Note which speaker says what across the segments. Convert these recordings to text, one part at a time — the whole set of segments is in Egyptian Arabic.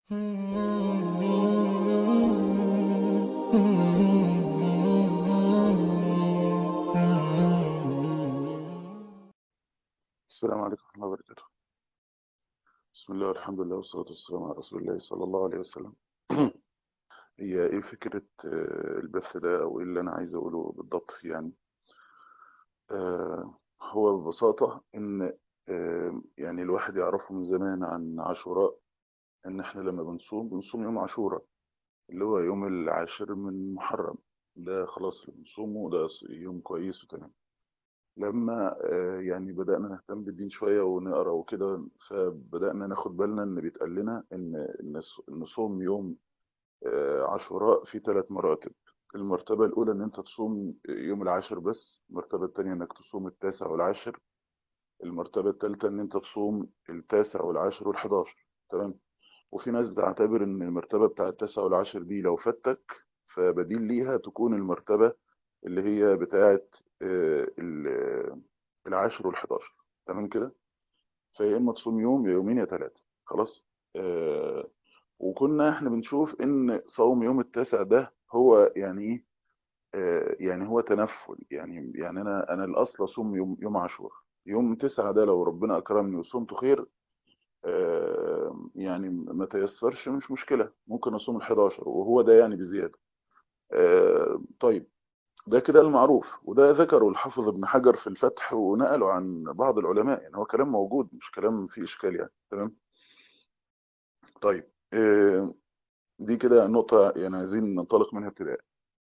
Speaker 1: السلام عليكم ورحمة الله وبركاته بسم الله والحمد لله والصلاة والسلام على رسول الله صلى الله عليه وسلم هي ايه فكرة آه، البث ده او ايه اللي انا عايز اقوله بالضبط فيه يعني آه، هو ببساطة ان آه، يعني الواحد يعرفه من زمان عن عاشوراء ان احنا لما بنصوم بنصوم يوم عاشوراء اللي هو يوم العاشر من محرم ده خلاص اللي بنصومه ده يوم كويس وتمام لما آه، يعني بدأنا نهتم بالدين شوية ونقرأ وكده فبدأنا ناخد بالنا إن بيتقال لنا إن إن ص- إن صوم يوم آه، عاشوراء في ثلاث مراتب المرتبة الأولى إن أنت تصوم يوم العاشر بس المرتبة الثانية إنك تصوم التاسع والعاشر المرتبة الثالثة إن أنت تصوم التاسع والعاشر والحداشر تمام وفي ناس بتعتبر إن المرتبة بتاع التاسع والعاشر دي لو فاتك فبديل ليها تكون المرتبة اللي هي بتاعة آه، ال- العاشر والحداشر تمام كده فيا إما تصوم يوم يا يومين يا ثلاثة خلاص آه، وكنا احنا بنشوف ان صوم يوم التاسع ده هو يعني ايه آه، يعني هو تنفل يعني يعني انا انا الاصل اصوم يوم يوم عاشور يوم تسعة ده لو ربنا اكرمني وصمته خير آه، يعني ما تيسرش مش مشكلة ممكن اصوم ال11 وهو ده يعني بزيادة آه، طيب ده كده المعروف وده ذكره الحافظ ابن حجر في الفتح ونقله عن بعض العلماء يعني هو كلام موجود مش كلام فيه اشكال يعني تمام طيب آه، دي كده نقطة يعني عايزين ننطلق منها ابتداء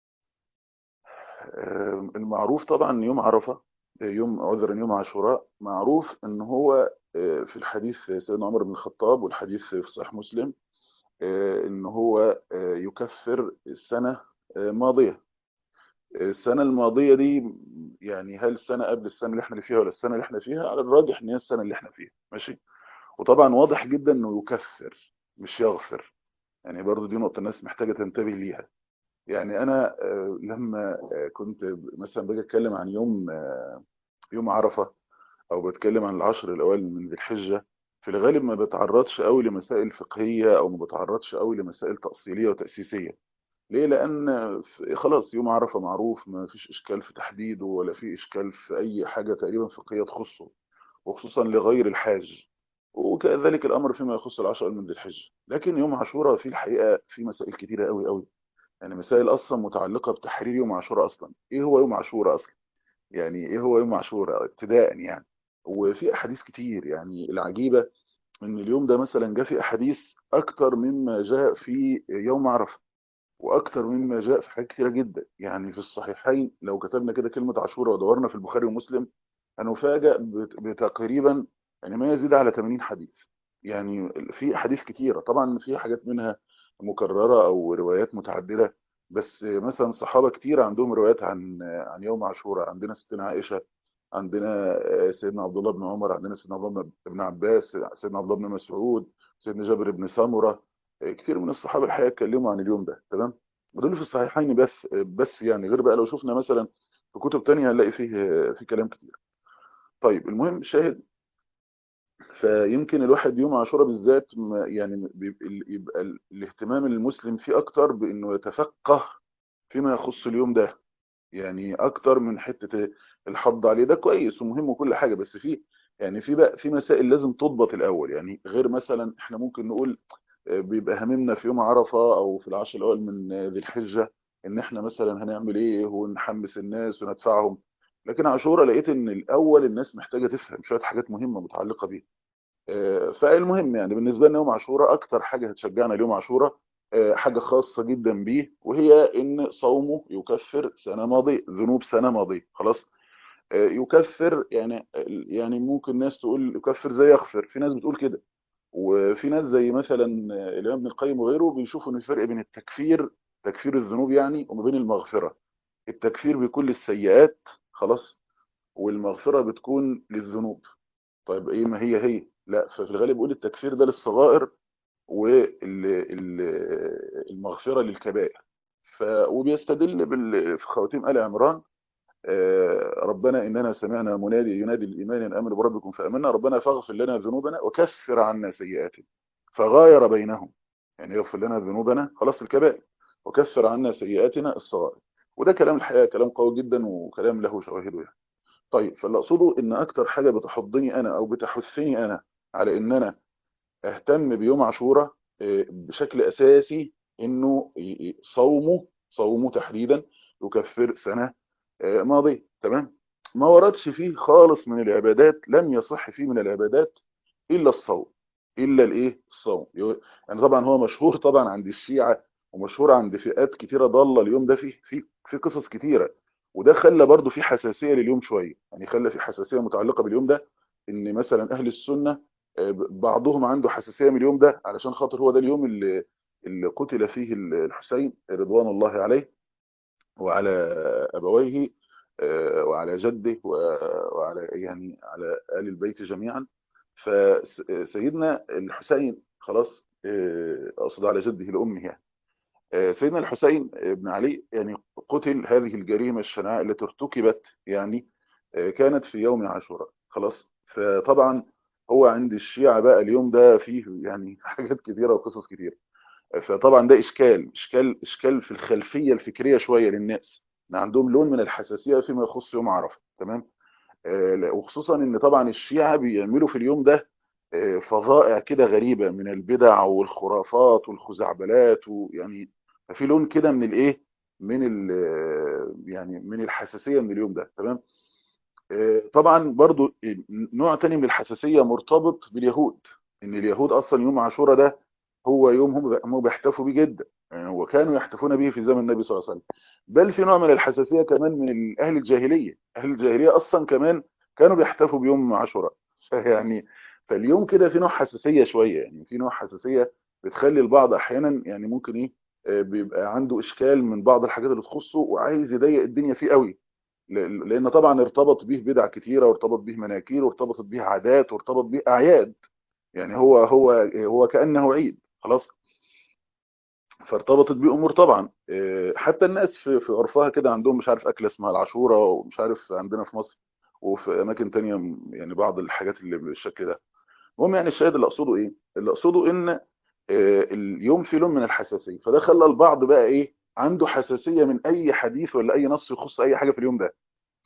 Speaker 1: آه، المعروف طبعا يوم عرفة آه، يوم عذرا يوم عاشوراء معروف ان هو آه، في الحديث سيدنا عمر بن الخطاب والحديث في صحيح مسلم آه، ان هو آه، يكفر السنة آه، ماضية السنة الماضية دي يعني هل السنة قبل السنة اللي احنا اللي فيها ولا السنة اللي احنا فيها على الراجح ان هي السنة اللي احنا فيها ماشي وطبعا واضح جدا انه يكفر مش يغفر يعني برضو دي نقطة الناس محتاجة تنتبه ليها يعني انا آه، لما آه، كنت مثلا باجي اتكلم عن يوم آه، يوم عرفة او بتكلم عن العشر الاوائل من ذي الحجة في الغالب ما بتعرضش قوي لمسائل فقهية او ما بتعرضش قوي لمسائل تأصيلية وتأسيسية ليه لان ف- خلاص يوم عرفة معروف ما فيش اشكال في تحديده ولا في اشكال في اي حاجة تقريبا فقهية تخصه وخصوصا لغير الحاج وكذلك الامر فيما يخص العشر من ذي الحجة لكن يوم عاشوراء في الحقيقة في مسائل كتيرة قوي قوي يعني مسائل اصلا متعلقه بتحرير يوم عاشوراء اصلا ايه هو يوم عاشوراء اصلا يعني ايه هو يوم عاشوراء ابتداء يعني وفي احاديث كتير يعني العجيبه ان اليوم ده مثلا جاء في احاديث اكتر مما جاء في يوم عرفه واكتر مما جاء في حاجات كتيره جدا يعني في الصحيحين لو كتبنا كده كلمه عاشوراء ودورنا في البخاري ومسلم هنفاجأ بت- بتقريبا يعني ما يزيد على 80 حديث يعني في احاديث كتيره طبعا في حاجات منها مكرره او روايات متعدده بس مثلا صحابه كتير عندهم روايات عن عن يوم عاشوراء عندنا ستنا عائشه عندنا سيدنا عبد الله بن عمر عندنا سيدنا عبد الله بن عباس سيدنا عبد الله بن مسعود سيدنا جابر بن سمره كتير من الصحابه الحقيقه اتكلموا عن اليوم ده تمام ودول في الصحيحين بس بس يعني غير بقى لو شفنا مثلا في كتب تانية هنلاقي فيه في كلام كتير طيب المهم شاهد فيمكن الواحد يوم عاشوراء بالذات ما- يعني بيبقى ال- يبقى ال- الاهتمام المسلم فيه اكتر بانه يتفقه فيما يخص اليوم ده يعني اكتر من حتة الحض عليه ده كويس ومهم وكل حاجة بس في يعني في بقى في مسائل لازم تضبط الاول يعني غير مثلا احنا ممكن نقول آه، بيبقى هممنا في يوم عرفة او في العشر الاول من آه، ذي الحجة ان احنا مثلا هنعمل ايه ونحمس الناس وندفعهم لكن عاشوراء لقيت ان الاول الناس محتاجة تفهم شوية حاجات مهمة متعلقة بيه آه، فالمهم يعني بالنسبه لنا يوم عاشوراء اكتر حاجه هتشجعنا ليوم عاشوراء آه، حاجه خاصه جدا بيه وهي ان صومه يكفر سنه ماضيه ذنوب سنه ماضيه خلاص آه، يكفر يعني يعني ممكن ناس تقول يكفر زي يغفر في ناس بتقول كده وفي ناس زي مثلا آه، الامام ابن القيم وغيره بيشوفوا ان الفرق بين التكفير تكفير الذنوب يعني وما بين المغفره التكفير بكل السيئات خلاص والمغفره بتكون للذنوب طيب ايه ما هي هي لا ففي الغالب بيقول التكفير ده للصغائر والمغفرة للكبائر ف وبيستدل بال... في خواتيم آل عمران آه، ربنا إننا سمعنا منادي ينادي الإيمان أن آمنوا بربكم فآمنا ربنا فاغفر لنا ذنوبنا وكفر عنا سيئاتنا فغاير بينهم يعني يغفر لنا ذنوبنا خلاص الكبائر وكفر عنا سيئاتنا الصغائر وده كلام الحقيقه كلام قوي جدا وكلام له شواهده يعني طيب فاللي اقصده ان اكتر حاجه بتحضني انا او بتحثني انا على ان انا اهتم بيوم عاشوراء آه، بشكل اساسي انه ي- ي- صومه صومه تحديدا يكفر سنه آه، ماضيه تمام ما وردش فيه خالص من العبادات لم يصح فيه من العبادات الا الصوم الا الايه الصوم يو- يعني طبعا هو مشهور طبعا عند الشيعة ومشهور عند فئات كتيرة ضالة اليوم ده فيه في في قصص كتيرة وده خلى برضو في حساسية لليوم شوية يعني خلى في حساسية متعلقة باليوم ده ان مثلا اهل السنة آه، ب- بعضهم عنده حساسية من اليوم ده علشان خاطر هو ده اليوم اللي اللي قتل فيه الحسين رضوان الله عليه وعلى أبويه آه، وعلى جده و- وعلى يعني على آل البيت جميعا فسيدنا الحسين خلاص آه، أقصد على جده لأمه يعني آه، سيدنا الحسين بن علي يعني قتل هذه الجريمة الشنعاء التي ارتكبت يعني آه، كانت في يوم عاشوراء خلاص فطبعا هو عند الشيعة بقى اليوم ده فيه يعني حاجات كتيرة وقصص كتيرة فطبعا ده اشكال اشكال اشكال في الخلفيه الفكريه شويه للناس ان عندهم لون من الحساسيه فيما يخص يوم عرفه تمام آه، لا، وخصوصا ان طبعا الشيعة بيعملوا في اليوم ده آه، فظائع كده غريبه من البدع والخرافات والخزعبلات ويعني ففي لون كده من الايه من ال يعني من الحساسيه من اليوم ده تمام آه، طبعا برضو نوع تاني من الحساسية مرتبط باليهود ان اليهود اصلا يوم عاشوراء ده هو يوم هم هم بيحتفوا بيه جدا يعني وكانوا يحتفون به في زمن النبي صلى الله عليه وسلم بل في نوع من الحساسية كمان من اهل الجاهلية اهل الجاهلية اصلا كمان كانوا بيحتفوا بيوم عاشوراء فيعني فاليوم كده في نوع حساسية شوية يعني في نوع حساسية بتخلي البعض احيانا يعني ممكن ايه آه، بيبقى عنده اشكال من بعض الحاجات اللي تخصه وعايز يضيق الدنيا فيه قوي ل- لان طبعا ارتبط به بدع كتيره وارتبط به مناكير وارتبطت به عادات وارتبط به اعياد يعني هو هو هو كانه عيد خلاص فارتبطت بيه امور طبعا إيه، حتى الناس في في عرفها كده عندهم مش عارف اكله اسمها العاشوره ومش عارف عندنا في مصر وفي اماكن تانية م- يعني بعض الحاجات اللي بالشكل ده المهم يعني الشاهد اللي اقصده ايه اللي اقصده ان آه، اليوم فيه لون من الحساسيه فده خلى البعض بقى ايه عنده حساسيه من اي حديث ولا اي نص يخص اي حاجه في اليوم ده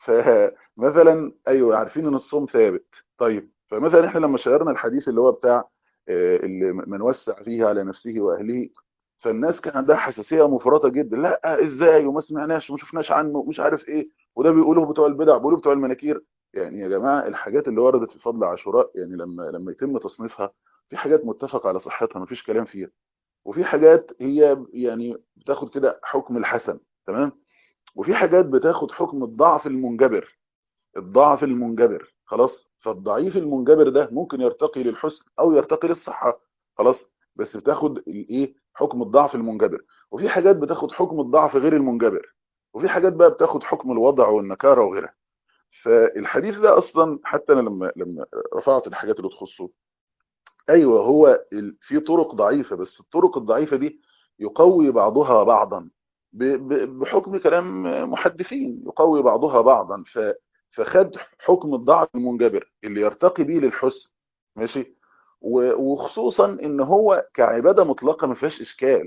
Speaker 1: فمثلا ايوه عارفين ان الصوم ثابت طيب فمثلا احنا لما شيرنا الحديث اللي هو بتاع آه، اللي من وسع فيه على نفسه واهله فالناس كان عندها حساسيه مفرطه جدا لا ازاي وما سمعناش وما شفناش عنه ومش عارف ايه وده بيقولوه بتوع البدع بيقولوه بتوع المناكير يعني يا جماعه الحاجات اللي وردت في فضل عاشوراء يعني لما لما يتم تصنيفها في حاجات متفق على صحتها مفيش كلام فيها وفي حاجات هي يعني بتاخد كده حكم الحسن تمام وفي حاجات بتاخد حكم الضعف المنجبر الضعف المنجبر خلاص فالضعيف المنجبر ده ممكن يرتقي للحسن او يرتقي للصحة خلاص بس بتاخد الايه حكم الضعف المنجبر وفي حاجات بتاخد حكم الضعف غير المنجبر وفي حاجات بقى بتاخد حكم الوضع والنكارة وغيرها فالحديث ده اصلا حتى انا لما لما رفعت الحاجات اللي تخصه ايوه هو ال- في طرق ضعيفه بس الطرق الضعيفه دي يقوي بعضها بعضا ب- ب- بحكم كلام محدثين يقوي بعضها بعضا ف فخد حكم الضعف المنجبر اللي يرتقي بيه للحسن ماشي و- وخصوصا ان هو كعباده مطلقه ما فيهاش اشكال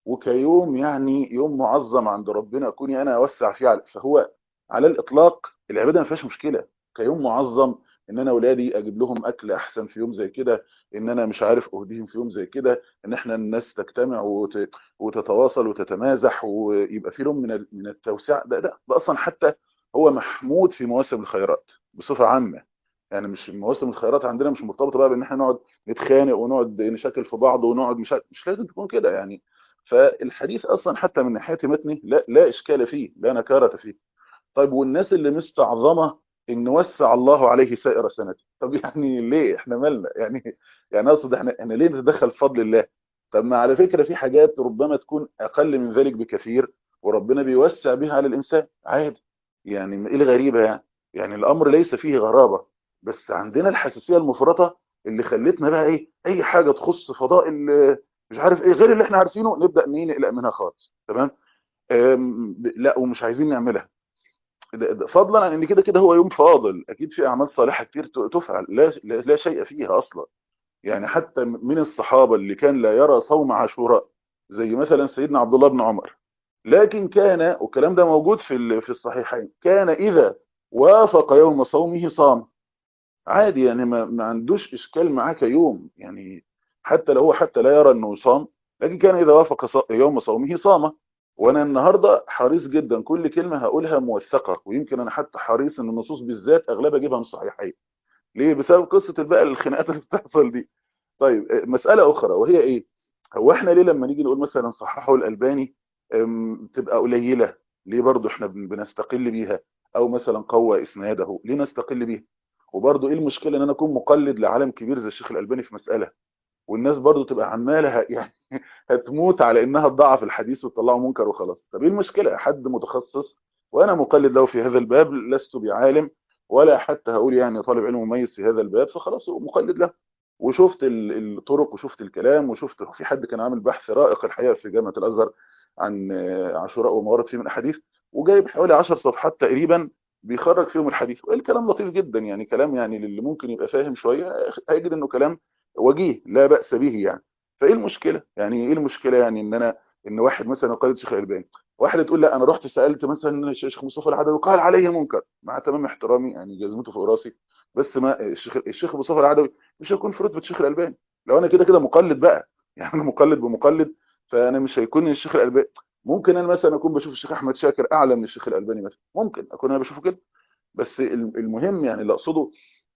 Speaker 1: وكيوم يعني يوم معظم عند ربنا كوني انا اوسع فيه على فهو على الاطلاق العباده ما فيهاش مشكله كيوم معظم ان انا اولادي اجيب لهم اكل احسن في يوم زي كده ان انا مش عارف اهديهم في يوم زي كده ان احنا الناس تجتمع وت... وتتواصل وتتمازح ويبقى في لون من ال- من التوسع ده ده ده اصلا حتى هو محمود في مواسم الخيرات بصفه عامه يعني مش مواسم الخيرات عندنا مش مرتبطه بقى بان احنا نقعد نتخانق ونقعد نشكل في بعض ونقعد مش عارف- مش لازم تكون كده يعني فالحديث اصلا حتى من ناحيه متنه لا لا اشكال فيه لا نكاره فيه طيب والناس اللي مستعظمه ان وسع الله عليه سائر سنته طب يعني ليه احنا مالنا يعني يعني اقصد احنا احنا ليه نتدخل في فضل الله طب ما على فكره في حاجات ربما تكون اقل من ذلك بكثير وربنا بيوسع بها على الانسان عادي يعني ايه الغريبه يعني يعني الامر ليس فيه غرابه بس عندنا الحساسيه المفرطه اللي خلتنا بقى ايه اي حاجه تخص فضائل آه، مش عارف ايه غير اللي احنا عارفينه نبدا نيه نقلق منها خالص تمام آم، ب- لا ومش عايزين نعملها ده- ده فضلا عن ان كده كده هو يوم فاضل اكيد في اعمال صالحه كتير ت- تفعل لا لا لا شيء فيها اصلا يعني حتى من الصحابة اللي كان لا يرى صوم عاشوراء زي مثلا سيدنا عبد الله بن عمر لكن كان والكلام ده موجود في ال- في الصحيحين كان إذا وافق يوم صومه صام عادي يعني ما, ما عندوش إشكال معاك يوم يعني حتى لو هو حتى لا يرى أنه صام لكن كان إذا وافق ص- يوم صومه صام وأنا النهاردة حريص جدا كل كلمة هقولها موثقة ويمكن أنا حتى حريص أن النصوص بالذات أغلبها أجيبها من الصحيحين ليه بسبب قصة بقى الخناقات اللي بتحصل دي طيب آه، مسألة أخرى وهي إيه هو إحنا ليه لما نيجي نقول مثلا صححه الألباني أم، تبقى قليلة ليه برضو إحنا بن- بنستقل بيها أو مثلا قوى إسناده ليه نستقل بيها وبرضو إيه المشكلة إن أنا أكون مقلد لعالم كبير زي الشيخ الألباني في مسألة والناس برضو تبقى عمالة ه- يعني هتموت على إنها تضعف الحديث وتطلعه منكر وخلاص طب إيه المشكلة حد متخصص وأنا مقلد له في هذا الباب لست بعالم ولا حتى هقول يعني طالب علم مميز في هذا الباب فخلاص هو مقلد له وشفت ال- الطرق وشفت الكلام وشفت في حد كان عامل بحث رائق الحقيقه في جامعه الازهر عن آه، عاشوراء وما ورد فيه من احاديث وجايب حوالي 10 صفحات تقريبا بيخرج فيهم الحديث والكلام لطيف جدا يعني كلام يعني للي ممكن يبقى فاهم شويه هيجد انه كلام وجيه لا باس به يعني فايه المشكله يعني ايه المشكله يعني ان انا ان واحد مثلا يقلد شيخ الباني واحد تقول لا انا رحت سالت مثلا الشيخ مصطفى العدوي قال عليه منكر مع تمام احترامي يعني جزمته فوق راسي بس ما الشيخ الشيخ مصطفى العدوي مش هيكون في رتبه الشيخ الالباني لو انا كده كده مقلد بقى يعني انا مقلد بمقلد فانا مش هيكون الشيخ الالباني ممكن انا مثلا اكون بشوف الشيخ احمد شاكر اعلى من الشيخ الالباني مثلا ممكن اكون انا بشوفه كده بس الم- المهم يعني اللي اقصده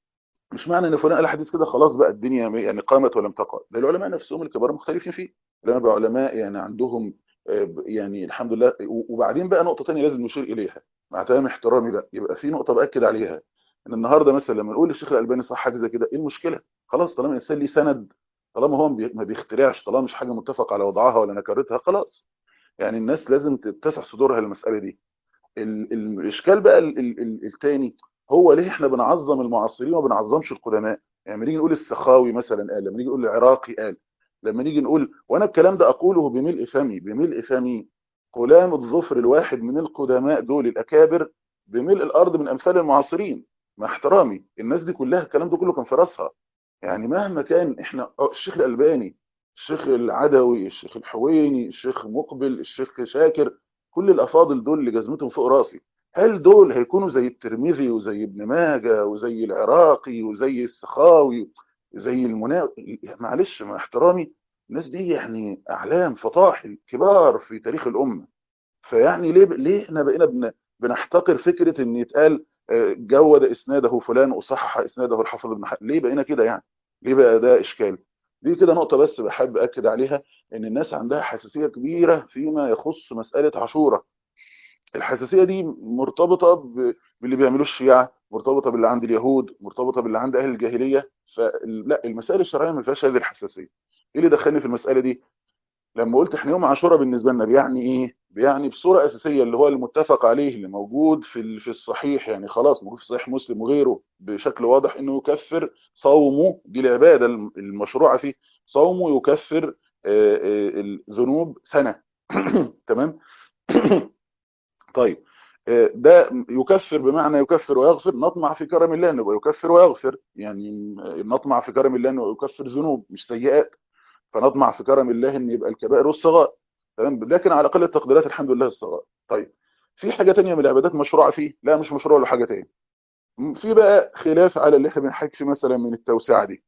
Speaker 1: مش معنى ان فلان قال حديث كده خلاص بقى الدنيا يعني قامت ولم تقع ده العلماء نفسهم الكبار مختلفين فيه العلماء بقى علماء يعني عندهم آه، ب- يعني الحمد لله و- وبعدين بقى نقطة تانية لازم نشير إليها مع تمام احترامي بقى يبقى في نقطة بأكد عليها ان النهارده مثلا لما نقول الشيخ الألباني صح حاجة زي كده ايه المشكلة خلاص طالما الانسان ليه سند طالما هو بي- ما بيخترعش طالما مش حاجة متفق على وضعها ولا نكرتها خلاص يعني الناس لازم تتسع صدورها المسألة دي ال- ال- الاشكال بقى ال- ال- ال- التاني هو ليه احنا بنعظم المعاصرين وما بنعظمش القدماء يعني لما نيجي نقول السخاوي مثلا قال لما نيجي نقول العراقي قال لما نيجي نقول وانا الكلام ده اقوله بملء فمي بملء فمي قلام الظفر الواحد من القدماء دول الاكابر بملء الارض من امثال المعاصرين مع احترامي الناس دي كلها الكلام ده كله كان في راسها يعني مهما كان احنا آه، الشيخ الالباني الشيخ العدوي الشيخ الحويني الشيخ مقبل الشيخ شاكر كل الافاضل دول اللي جزمتهم فوق راسي هل دول هيكونوا زي الترمذي وزي ابن ماجه وزي العراقي وزي السخاوي زي المنا معلش مع احترامي الناس دي يعني اعلام فطاحل كبار في تاريخ الامه فيعني ليه ليه احنا بقينا بن بنحتقر فكره ان يتقال آه، جود اسناده فلان وصحح اسناده الحافظ ابن حجر ليه بقينا كده يعني ليه بقى ده اشكال دي كده نقطه بس بحب اكد عليها ان الناس عندها حساسيه كبيره فيما يخص مساله عاشوره الحساسيه دي مرتبطه ب- باللي بيعملوه الشيعه مرتبطه باللي عند اليهود مرتبطه باللي عند اهل الجاهليه فلا المسائل الشرعيه ما فيهاش هذه الحساسيه ايه اللي دخلني في المساله دي لما قلت احنا يوم عاشوراء بالنسبه لنا بيعني ايه بيعني بصوره اساسيه اللي هو المتفق عليه اللي موجود في ال- في الصحيح يعني خلاص موجود في صحيح مسلم وغيره بشكل واضح انه يكفر صومه دي العباده الم- المشروعه فيه صومه يكفر آه، آه، الذنوب سنه تمام طيب آه، ده يكفر بمعنى يكفر ويغفر نطمع في كرم الله انه يبقى يكفر ويغفر يعني نطمع في كرم الله انه يكفر ذنوب مش سيئات فنطمع في كرم الله ان يبقى الكبائر والصغائر تمام لكن على اقل التقديرات الحمد لله الصغائر طيب في حاجه تانية من العبادات مشروعه فيه لا مش مشروع له حاجه تاني في بقى خلاف على اللي احنا بنحكي فيه مثلا من التوسعه دي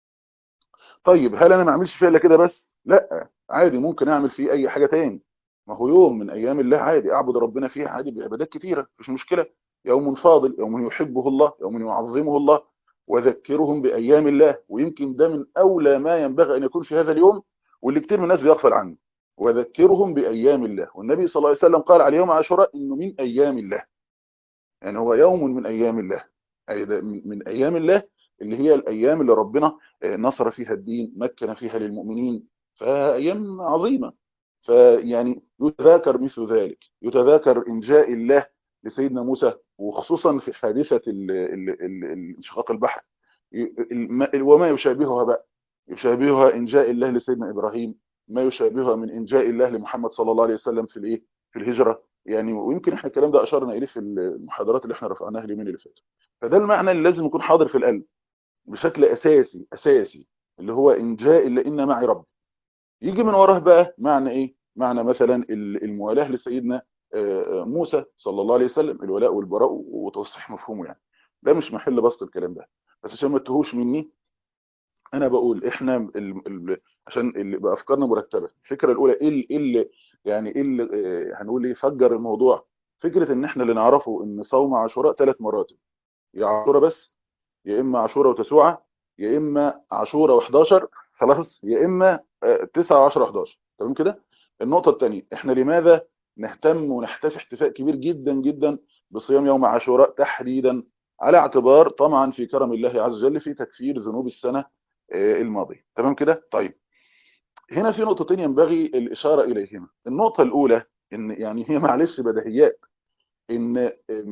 Speaker 1: طيب هل انا ما اعملش فيه الا كده بس لا عادي ممكن اعمل فيه اي حاجه تاني ما هو يوم من ايام الله عادي اعبد ربنا فيه عادي بعبادات كتيره مش مشكله يوم فاضل يوم يحبه الله يوم يعظمه الله وذكرهم بايام الله ويمكن ده من اولى ما ينبغي ان يكون في هذا اليوم واللي كتير من الناس بيغفل عنه وذكرهم بايام الله والنبي صلى الله عليه وسلم قال على يوم عاشوراء انه من ايام الله يعني هو يوم من ايام الله أي ده من من ايام الله اللي هي الايام اللي ربنا آه، نصر فيها الدين مكن فيها للمؤمنين فايام عظيمه فيعني يتذاكر مثل ذلك يتذاكر انجاء الله لسيدنا موسى وخصوصا في حادثه ال- ال- ال- ال- انشقاق البحر ي- الم- وما يشابهها بقى يشابهها انجاء الله لسيدنا ابراهيم ما يشابهها من انجاء الله لمحمد صلى الله عليه وسلم في الايه في الهجره يعني ويمكن احنا الكلام ده اشرنا اليه في المحاضرات اللي احنا رفعناها اليومين اللي فاتوا فده المعنى اللي لازم يكون حاضر في القلب بشكل اساسي اساسي اللي هو ان جاء الا ان معي رب يجي من وراه بقى معنى ايه معنى مثلا الموالاه لسيدنا موسى صلى الله عليه وسلم الولاء والبراء وتصحيح مفهومه يعني ده مش محل بسط الكلام ده بس عشان ما تهوش مني انا بقول احنا ال ال عشان اللي بقى افكارنا مرتبه الفكره الاولى ايه اللي يعني ايه اللي هنقول ايه فجر الموضوع فكره ان احنا اللي نعرفه ان صوم عاشوراء ثلاث مراتب يا عاشوراء بس يا اما عاشوراء وتسوعه يا اما عاشوراء و11 خلاص يا اما 9 و10 11 تمام كده النقطه الثانيه احنا لماذا نهتم ونحتفي احتفاء كبير جدا جدا بصيام يوم عاشوراء تحديدا على اعتبار طمعا في كرم الله عز وجل في تكفير ذنوب السنه الماضيه تمام كده طيب هنا في نقطتين ينبغي الاشاره اليهما النقطه الاولى ان يعني هي معلش بديهيات ان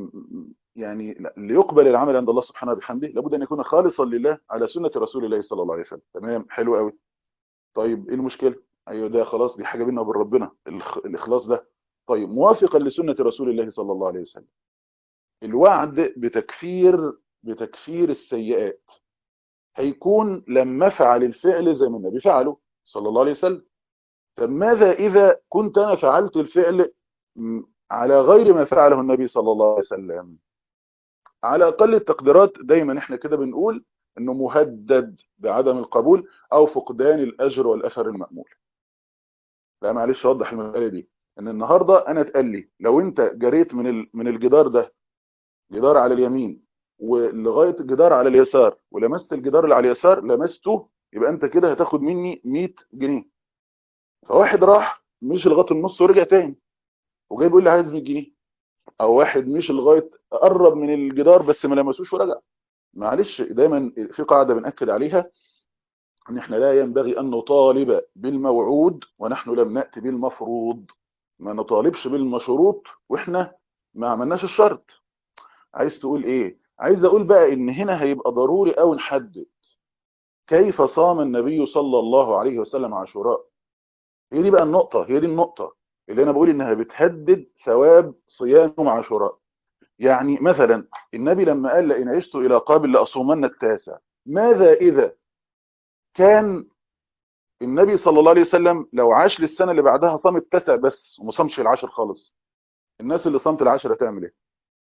Speaker 1: يعني ليقبل العمل عند الله سبحانه وبحمده لابد ان يكون خالصا لله على سنه رسول الله صلى الله عليه وسلم تمام حلو قوي طيب ايه المشكله ايوه ده خلاص دي حاجه بيننا وبين ربنا الاخلاص ده طيب موافقا لسنه رسول الله صلى الله عليه وسلم الوعد بتكفير بتكفير السيئات هيكون لما فعل الفعل زي ما النبي فعله صلى الله عليه وسلم طب ماذا اذا كنت انا فعلت الفعل على غير ما فعله النبي صلى الله عليه وسلم على اقل التقديرات دايما احنا كده بنقول انه مهدد بعدم القبول او فقدان الاجر والاثر المأمول لا معلش اوضح المساله دي ان النهارده انا اتقال لي لو انت جريت من من الجدار ده جدار على اليمين ولغايه الجدار على اليسار ولمست الجدار اللي على اليسار لمسته يبقى انت كده هتاخد مني 100 جنيه فواحد راح مش لغايه النص ورجع تاني وجاي بيقول لي عايز 100 جنيه او واحد مش لغايه قرب من الجدار بس ما لمسوش ورجع معلش دايما في قاعده بناكد عليها ان احنا لا ينبغي ان نطالب بالموعود ونحن لم ناتي بالمفروض ما نطالبش بالمشروط واحنا ما عملناش الشرط عايز تقول ايه عايز اقول بقى ان هنا هيبقى ضروري قوي نحدد كيف صام النبي صلى الله عليه وسلم عاشوراء هي دي بقى النقطه هي دي النقطه اللي انا بقول انها بتهدد ثواب صيام يوم عاشوراء يعني مثلا النبي لما قال لئن عشت الى قابل لاصومن التاسع ماذا اذا كان النبي صلى الله عليه وسلم لو عاش للسنه اللي بعدها صام التاسع بس وما صامش العاشر خالص الناس اللي صامت العاشر هتعمل ايه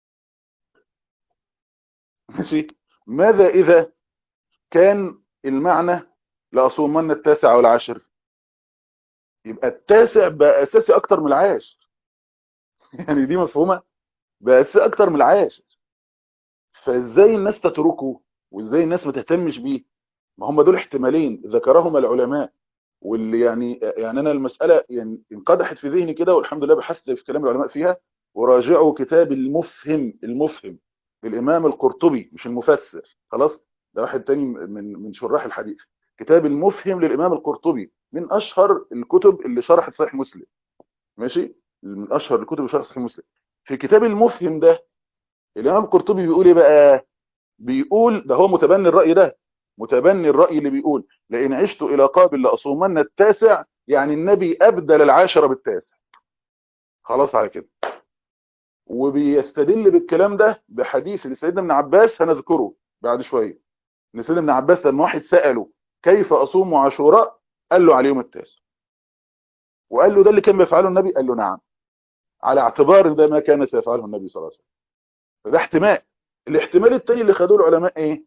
Speaker 1: ماشي ماذا اذا كان المعنى لاصومن التاسع والعاشر يبقى التاسع بقى اساسي اكتر من العاشر يعني دي مفهومه بقى اساسي اكتر من العاشر فازاي الناس تتركه وازاي الناس ما تهتمش بيه ما هم دول احتمالين ذكرهما العلماء واللي يعني يعني انا المساله يعني انقدحت في ذهني كده والحمد لله بحثت في كلام العلماء فيها وراجعوا كتاب المفهم المفهم للامام القرطبي مش المفسر خلاص ده واحد تاني من من شراح الحديث كتاب المفهم للامام القرطبي من اشهر الكتب اللي شرحت صحيح مسلم ماشي من اشهر الكتب اللي شرحت صحيح مسلم في كتاب المفهم ده الامام القرطبي بيقول ايه بقى بيقول ده هو متبني الراي ده متبني الراي اللي بيقول لئن عشت الى قابل لاصومن التاسع يعني النبي ابدل العاشره بالتاسع خلاص على كده وبيستدل بالكلام ده بحديث لسيدنا ابن عباس هنذكره بعد شويه ان سيدنا ابن عباس لما واحد ساله كيف اصوم عاشوراء قال له على يوم التاسع وقال له ده اللي كان بيفعله النبي قال له نعم على اعتبار ده ما كان سيفعله النبي صلى الله عليه وسلم فده احتمال الاحتمال الثاني اللي خدوه العلماء ايه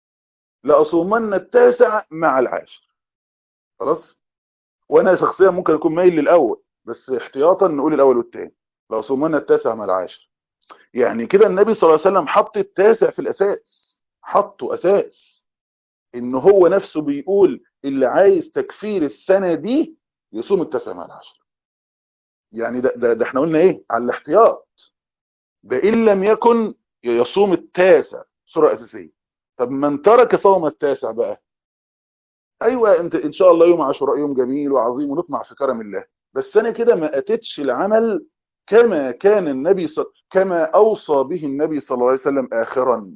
Speaker 1: لاصومن التاسع مع العاشر خلاص وانا شخصيا ممكن اكون مايل للاول بس احتياطا نقول الاول والثاني لاصومن التاسع مع العاشر يعني كده النبي صلى الله عليه وسلم حط التاسع في الاساس حطه اساس ان هو نفسه بيقول اللي عايز تكفير السنه دي يصوم التاسع مع العاشر يعني ده, ده, ده احنا قلنا ايه على الاحتياط ده ان لم يكن يصوم التاسع صوره اساسيه طب من ترك صوم التاسع بقى ايوه انت ان شاء الله يوم عاشوراء يوم جميل وعظيم ونطمع في كرم الله بس انا كده ما اتتش العمل كما كان النبي صل... كما اوصى به النبي صلى الله عليه وسلم اخرا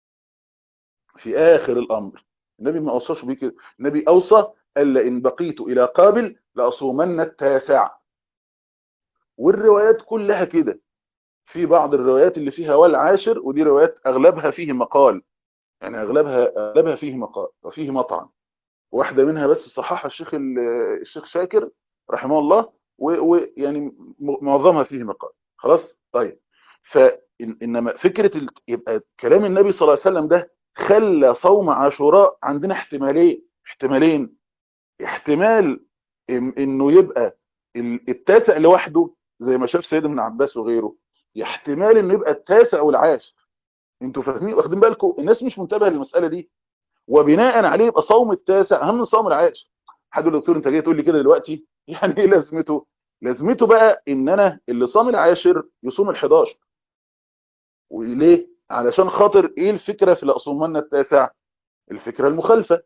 Speaker 1: في اخر الامر النبي ما اوصاش بيه كده النبي اوصى الا ان بقيت الى قابل لاصومن التاسع والروايات كلها كده في بعض الروايات اللي فيها والعاشر ودي روايات اغلبها فيه مقال يعني اغلبها اغلبها فيه مقال وفيه مطعن واحده منها بس صححها الشيخ الشيخ شاكر رحمه الله ويعني معظمها فيه مقال خلاص طيب فانما فكره يبقى كلام النبي صلى الله عليه وسلم ده خلى صوم عاشوراء عندنا احتمالين احتمالين احتمال انه يبقى التاسع لوحده زي ما شاف سيد ابن عباس وغيره احتمال انه يبقى التاسع والعاشر انتوا فاهمين واخدين بالكم الناس مش منتبهه للمساله دي وبناء عليه يبقى صوم التاسع اهم من صوم العاشر حد يقول دكتور انت جاي تقول لي كده دلوقتي يعني ايه لازمته لازمته بقى ان انا اللي صام العاشر يصوم ال11 وليه علشان خاطر ايه الفكره في لاصومن التاسع الفكره المخالفه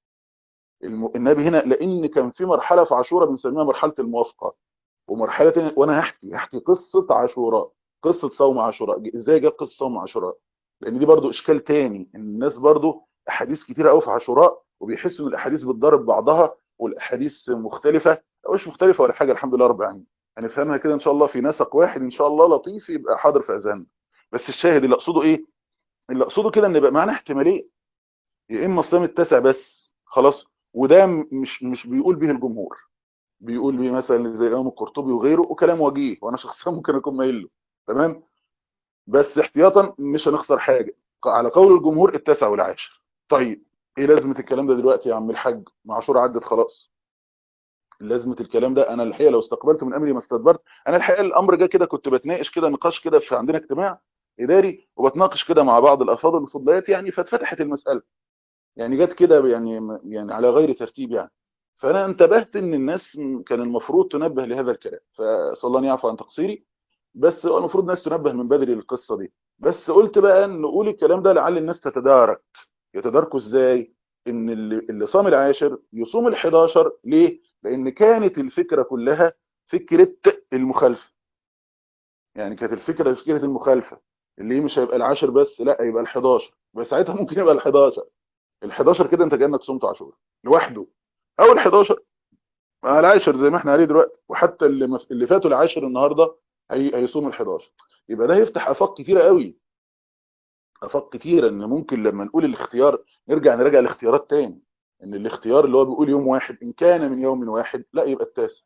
Speaker 1: النبي هنا لان كان في مرحله في عاشوراء بنسميها مرحله الموافقه ومرحله تانية وانا هحكي هحكي قصه عاشوراء قصه صوم عاشوراء ازاي جت قصه صوم عاشوراء لان دي برضو اشكال تاني الناس برضو احاديث كتيره قوي في عاشوراء وبيحسوا ان الاحاديث بتضارب بعضها والاحاديث مختلفه او مش مختلفه ولا حاجه الحمد لله رب العالمين هنفهمها كده ان شاء الله في نسق واحد ان شاء الله لطيف يبقى حاضر في اذهاننا بس الشاهد اللي اقصده ايه اللي اقصده كده ان يبقى معانا احتماليه يا اما الصيام التاسع بس خلاص وده مش مش بيقول به الجمهور بيقول به مثلا زي الامام القرطبي وغيره وكلام وجيه وانا شخصيا ممكن اكون مايل له تمام بس احتياطا مش هنخسر حاجه على قول الجمهور التاسع والعاشر طيب ايه لازمه الكلام ده دلوقتي يا عم الحاج معشور عدت خلاص لازمه الكلام ده انا الحقيقه لو استقبلت من امري ما استدبرت انا الحقيقه الامر جه كده كنت بتناقش كده نقاش كده في عندنا اجتماع اداري وبتناقش كده مع بعض الافاضل الفضليات يعني فاتفتحت المساله يعني جت كده يعني يعني على غير ترتيب يعني فانا انتبهت ان الناس كان المفروض تنبه لهذا الكلام فصلى الله يعفو عن تقصيري بس هو المفروض الناس تنبه من بدري للقصه دي بس قلت بقى نقول الكلام ده لعل الناس تتدارك يتداركوا ازاي ان اللي, اللي صام العاشر يصوم ال11 ليه لان كانت الفكره كلها فكره المخالفه يعني كانت الفكره فكره المخالفه اللي مش هيبقى العاشر بس لا يبقى ال11 بس ساعتها ممكن يبقى ال11 ال11 كده انت كانك صمت عاشور لوحده او ال11 مع العاشر زي ما احنا عليه دلوقتي وحتى اللي مف... اللي فاتوا العاشر النهارده هي... هيصوم ال11 يبقى ده يفتح افاق كتيره قوي افاق كتيره ان ممكن لما نقول الاختيار نرجع نراجع الاختيارات تاني ان الاختيار اللي هو بيقول يوم واحد ان كان من يوم واحد لا يبقى التاسع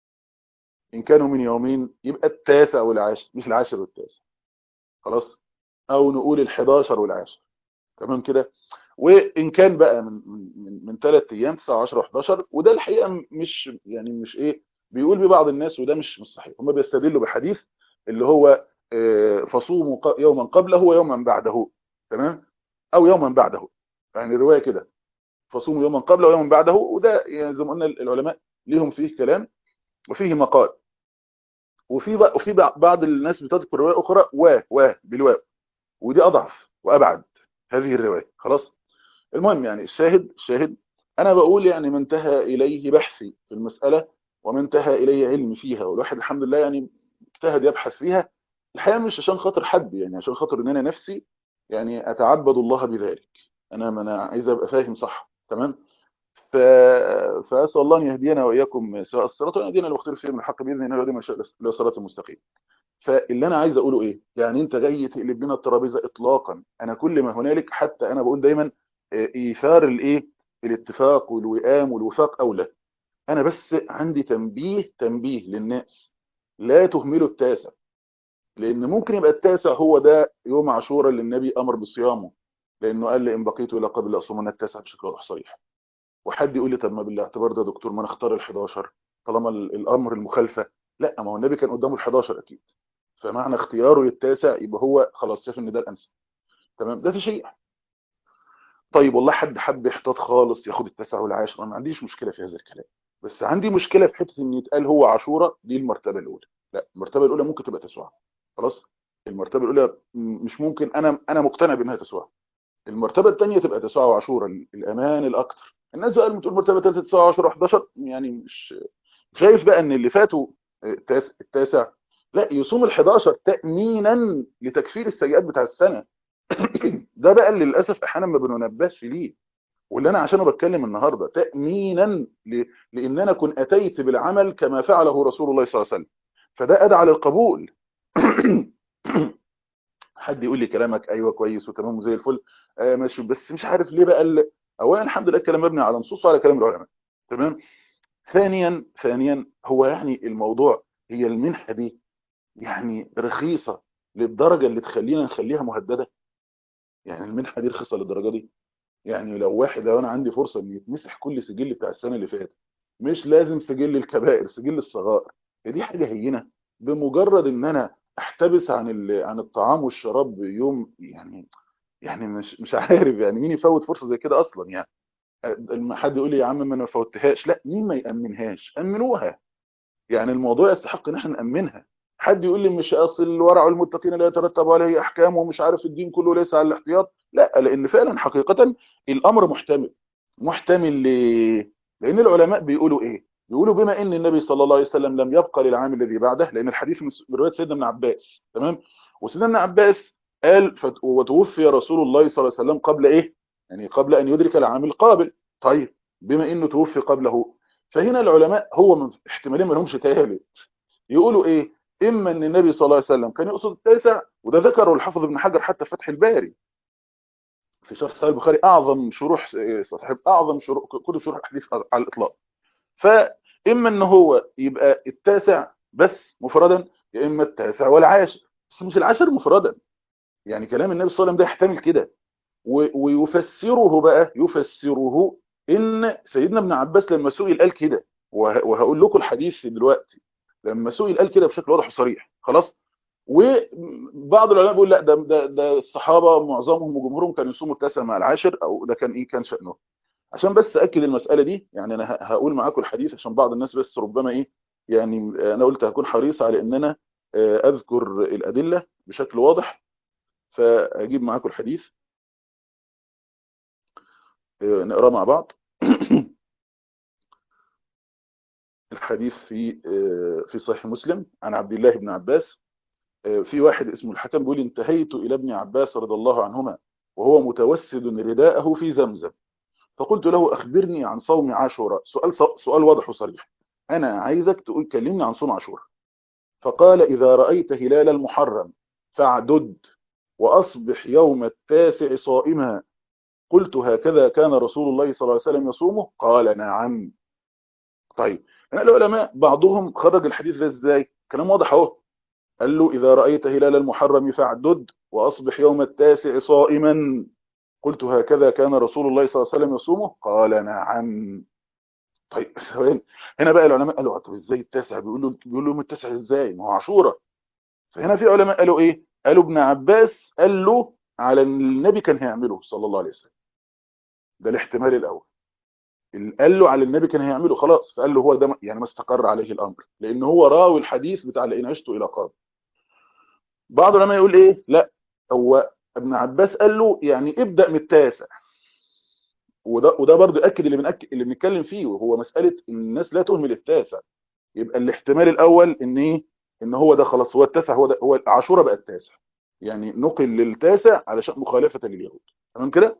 Speaker 1: ان كانوا من يومين يبقى التاسع والعاشر مش العاشر والتاسع خلاص او نقول ال11 والعاشر تمام كده وان كان بقى من من من 3 ايام 9 10 11 وده الحقيقه مش يعني مش ايه بيقول ببعض الناس وده مش مش صحيح هم بيستدلوا بحديث اللي هو فصوموا يوما قبله ويوما بعده تمام او يوما بعده يعني الروايه كده فصوموا يوما قبله ويوما بعده وده يعني زي ما قلنا العلماء ليهم فيه كلام وفيه مقال وفي وفي بعض الناس بتذكر روايه اخرى و و بالواو ودي اضعف وابعد هذه الروايه خلاص المهم يعني الشاهد الشاهد انا بقول يعني ما انتهى اليه بحثي في المساله وما انتهى اليه علمي فيها والواحد الحمد لله يعني اجتهد يبحث فيها الحقيقه مش عشان خاطر حد يعني عشان خاطر ان انا نفسي يعني اتعبد الله بذلك انا ما انا عايز ابقى فاهم صح تمام ف... فاسال الله ان يهدينا واياكم سواء الصراط وان يهدينا المختار فيه من الحق باذن الله ويهدينا الى صراط المستقيم فاللي انا عايز اقوله ايه يعني انت جاي تقلب لنا الترابيزه اطلاقا انا كل ما هنالك حتى انا بقول دايما ايثار الايه الاتفاق والوئام والوفاق اولى انا بس عندي تنبيه تنبيه للناس لا تهملوا التاسع لان ممكن يبقى التاسع هو ده يوم عاشوراء اللي النبي امر بصيامه لانه قال لي ان بقيت الى قبل اصومن التاسع بشكل واضح صريح وحد يقول لي طب ما بالاعتبار ده يا دكتور ما نختار ال11 طالما الامر المخالفه لا ما هو النبي كان قدامه ال11 اكيد فمعنى اختياره للتاسع يبقى هو خلاص شايف ان ده الانسب تمام ده تشريع طيب والله حد حب يحتاط خالص ياخد التاسع والعاشر انا ما عنديش مشكله في هذا الكلام بس عندي مشكله في حته ان يتقال هو عاشوراء دي المرتبه الاولى لا المرتبه الاولى ممكن تبقى تسوع خلاص المرتبه الاولى مش ممكن انا انا مقتنع بانها تسوع المرتبه الثانيه تبقى تسوع وعاشوراء الامان الاكثر الناس قالوا بتقول مرتبه ثالثه تسوع 10 11 يعني مش شايف بقى ان اللي فاتوا التاسع لا يصوم ال11 تامينا لتكفير السيئات بتاع السنه ده بقى اللي للاسف احيانا ما بننبهش ليه واللي انا عشانه بتكلم النهارده تامينا ل... لان انا كنت اتيت بالعمل كما فعله رسول الله صلى الله عليه وسلم فده ادعى للقبول حد يقول لي كلامك ايوه كويس وتمام وزي الفل آه ماشي بس مش عارف ليه بقى ال... اولا الحمد لله الكلام مبني على نصوص وعلى كلام العلماء تمام ثانيا ثانيا هو يعني الموضوع هي المنحه دي يعني رخيصه للدرجه اللي تخلينا نخليها مهدده يعني المنحه دي رخيصه للدرجه دي يعني لو واحد لو انا عندي فرصه ان يتمسح كل سجل بتاع السنه اللي فاتت مش لازم سجل الكبائر سجل الصغائر هي دي حاجه هينه بمجرد ان انا احتبس عن ال- عن الطعام والشراب يوم يعني يعني مش مش عارف يعني مين يفوت فرصه زي كده اصلا يعني لما حد يقول لي يا عم ما انا ما فوتهاش لا مين ما يامنهاش امنوها يعني الموضوع يستحق ان احنا نامنها حد يقول لي مش اصل الورع المتقين لا يترتب عليه احكام ومش عارف الدين كله ليس على الاحتياط لا لان فعلا حقيقه الامر محتمل محتمل ليه لان العلماء بيقولوا ايه بيقولوا بما ان النبي صلى الله عليه وسلم لم يبقى للعام الذي بعده لان الحديث من من روايه سيدنا ابن عباس تمام وسيدنا ابن عباس قال فت- وتوفي رسول الله صلى الله عليه وسلم قبل ايه يعني قبل ان يدرك العام القابل طيب بما انه توفي قبله فهنا العلماء هو من احتمالين ما لهمش ثالث يقولوا ايه اما ان النبي صلى الله عليه وسلم كان يقصد التاسع وده ذكره الحافظ ابن حجر حتى في فتح الباري في شرح صحيح البخاري اعظم شروح صحيح اعظم شروح كتب شروح الحديث على الاطلاق فاما ان هو يبقى التاسع بس مفردا يا اما التاسع والعاشر بس مش العاشر مفردا يعني كلام النبي صلى الله عليه وسلم ده يحتمل كده و- ويفسره بقى يفسره ان سيدنا ابن عباس لما سئل قال كده وه- وهقول لكم الحديث دلوقتي لما سئل قال كده بشكل واضح وصريح خلاص وبعض العلماء بيقول لا ده ده ده الصحابه معظمهم وجمهورهم كانوا يصوموا التاسع مع العاشر او ده كان ايه كان شأنه عشان بس اكد المساله دي يعني انا ه- هقول معاكم الحديث عشان بعض الناس بس ربما ايه يعني انا قلت هكون حريص على ان انا آه، اذكر الادله بشكل واضح فاجيب معاكم الحديث آه، نقراه مع بعض الحديث في آه، في صحيح مسلم عن عبد الله بن عباس آه، في واحد اسمه الحكم بيقول انتهيت الى ابن عباس رضي الله عنهما وهو متوسد رداءه في زمزم فقلت له اخبرني عن صوم عاشوراء سؤال سؤال واضح وصريح انا عايزك تقول كلمني عن صوم عاشوراء فقال اذا رايت هلال المحرم فاعدد واصبح يوم التاسع صائما قلت هكذا كان رسول الله صلى الله عليه وسلم يصومه قال نعم طيب هنا العلماء بعضهم خرج الحديث ده ازاي كلام واضح اهو قال له اذا رايت هلال المحرم فاعدد واصبح يوم التاسع صائما قلت هكذا كان رسول الله صلى الله عليه وسلم يصومه قال نعم طيب ثواني هنا بقى العلماء قالوا طب ازاي التاسع بيقولوا بيقولوا يوم التاسع ازاي ما هو عاشوراء فهنا في علماء قالوا ايه قالوا ابن عباس قال له على اللي النبي كان هيعمله صلى الله عليه وسلم ده الاحتمال الاول اللي قال له على النبي كان هيعمله خلاص فقال له هو ده يعني ما استقر عليه الامر لان هو راوي الحديث بتاع لئن عشت الى قابل بعض العلماء يقول ايه لا هو ابن عباس قال له يعني ابدا من التاسع وده وده برضه اكد اللي بنأكد اللي بنتكلم فيه وهو مساله ان الناس لا تهمل التاسع يبقى الاحتمال الاول ان ايه ان هو ده خلاص هو التاسع هو ده هو عاشوراء بقى التاسع يعني نقل للتاسع علشان مخالفه لليهود تمام كده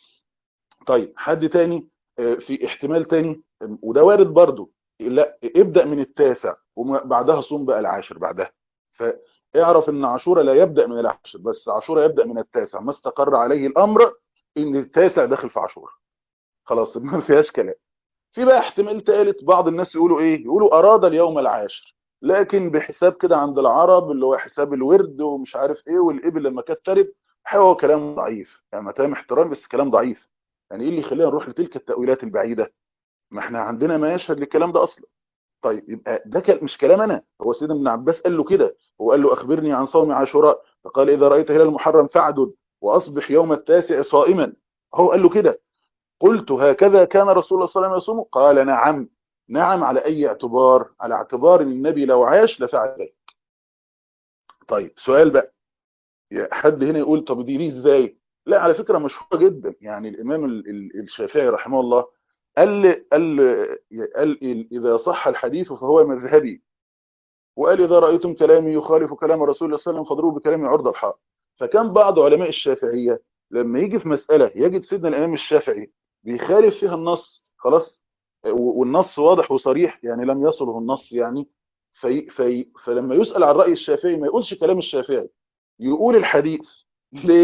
Speaker 1: طيب حد تاني آه، في احتمال تاني آه، وده وارد برضه لا ابدا من التاسع وبعدها صوم بقى العاشر بعدها فاعرف ان عاشوراء لا يبدا من العاشر بس عاشوراء يبدا من التاسع ما استقر عليه الامر ان التاسع داخل في عاشوراء خلاص ما فيهاش كلام في بقى احتمال ثالث بعض الناس يقولوا ايه يقولوا اراد اليوم العاشر لكن بحساب كده عند العرب اللي هو حساب الورد ومش عارف ايه والابل لما كانت ترب هو كلام ضعيف يعني متام احترام بس كلام ضعيف يعني ايه اللي يخلينا نروح لتلك التاويلات البعيده ما احنا عندنا ما يشهد للكلام ده اصلا طيب يبقى ده كل- مش كلام انا هو سيدنا ابن عباس قال له كده هو قال له اخبرني عن صوم عاشوراء فقال اذا رايت هلال المحرم فاعدد واصبح يوم التاسع صائما هو قال له كده قلت هكذا كان رسول الله صلى الله عليه وسلم يصوم قال نعم نعم على اي اعتبار على اعتبار ان النبي لو عاش لفعل ذلك طيب سؤال بقى يا حد هنا يقول طب دي ليه ازاي لا على فكره مشهوره جدا يعني الامام ال- ال- الشافعي رحمه الله قال قال قال اذا صح الحديث فهو مذهبي وقال اذا رايتم كلامي يخالف كلام رسول الله صلى الله عليه وسلم فاضربوا بكلامي عرض الحائط فكان بعض علماء الشافعيه لما يجي في مساله يجد سيدنا الامام الشافعي بيخالف فيها النص خلاص و- والنص واضح وصريح يعني لم يصله النص يعني في في فلما يسأل عن رأي الشافعي ما يقولش كلام الشافعي يقول الحديث ليه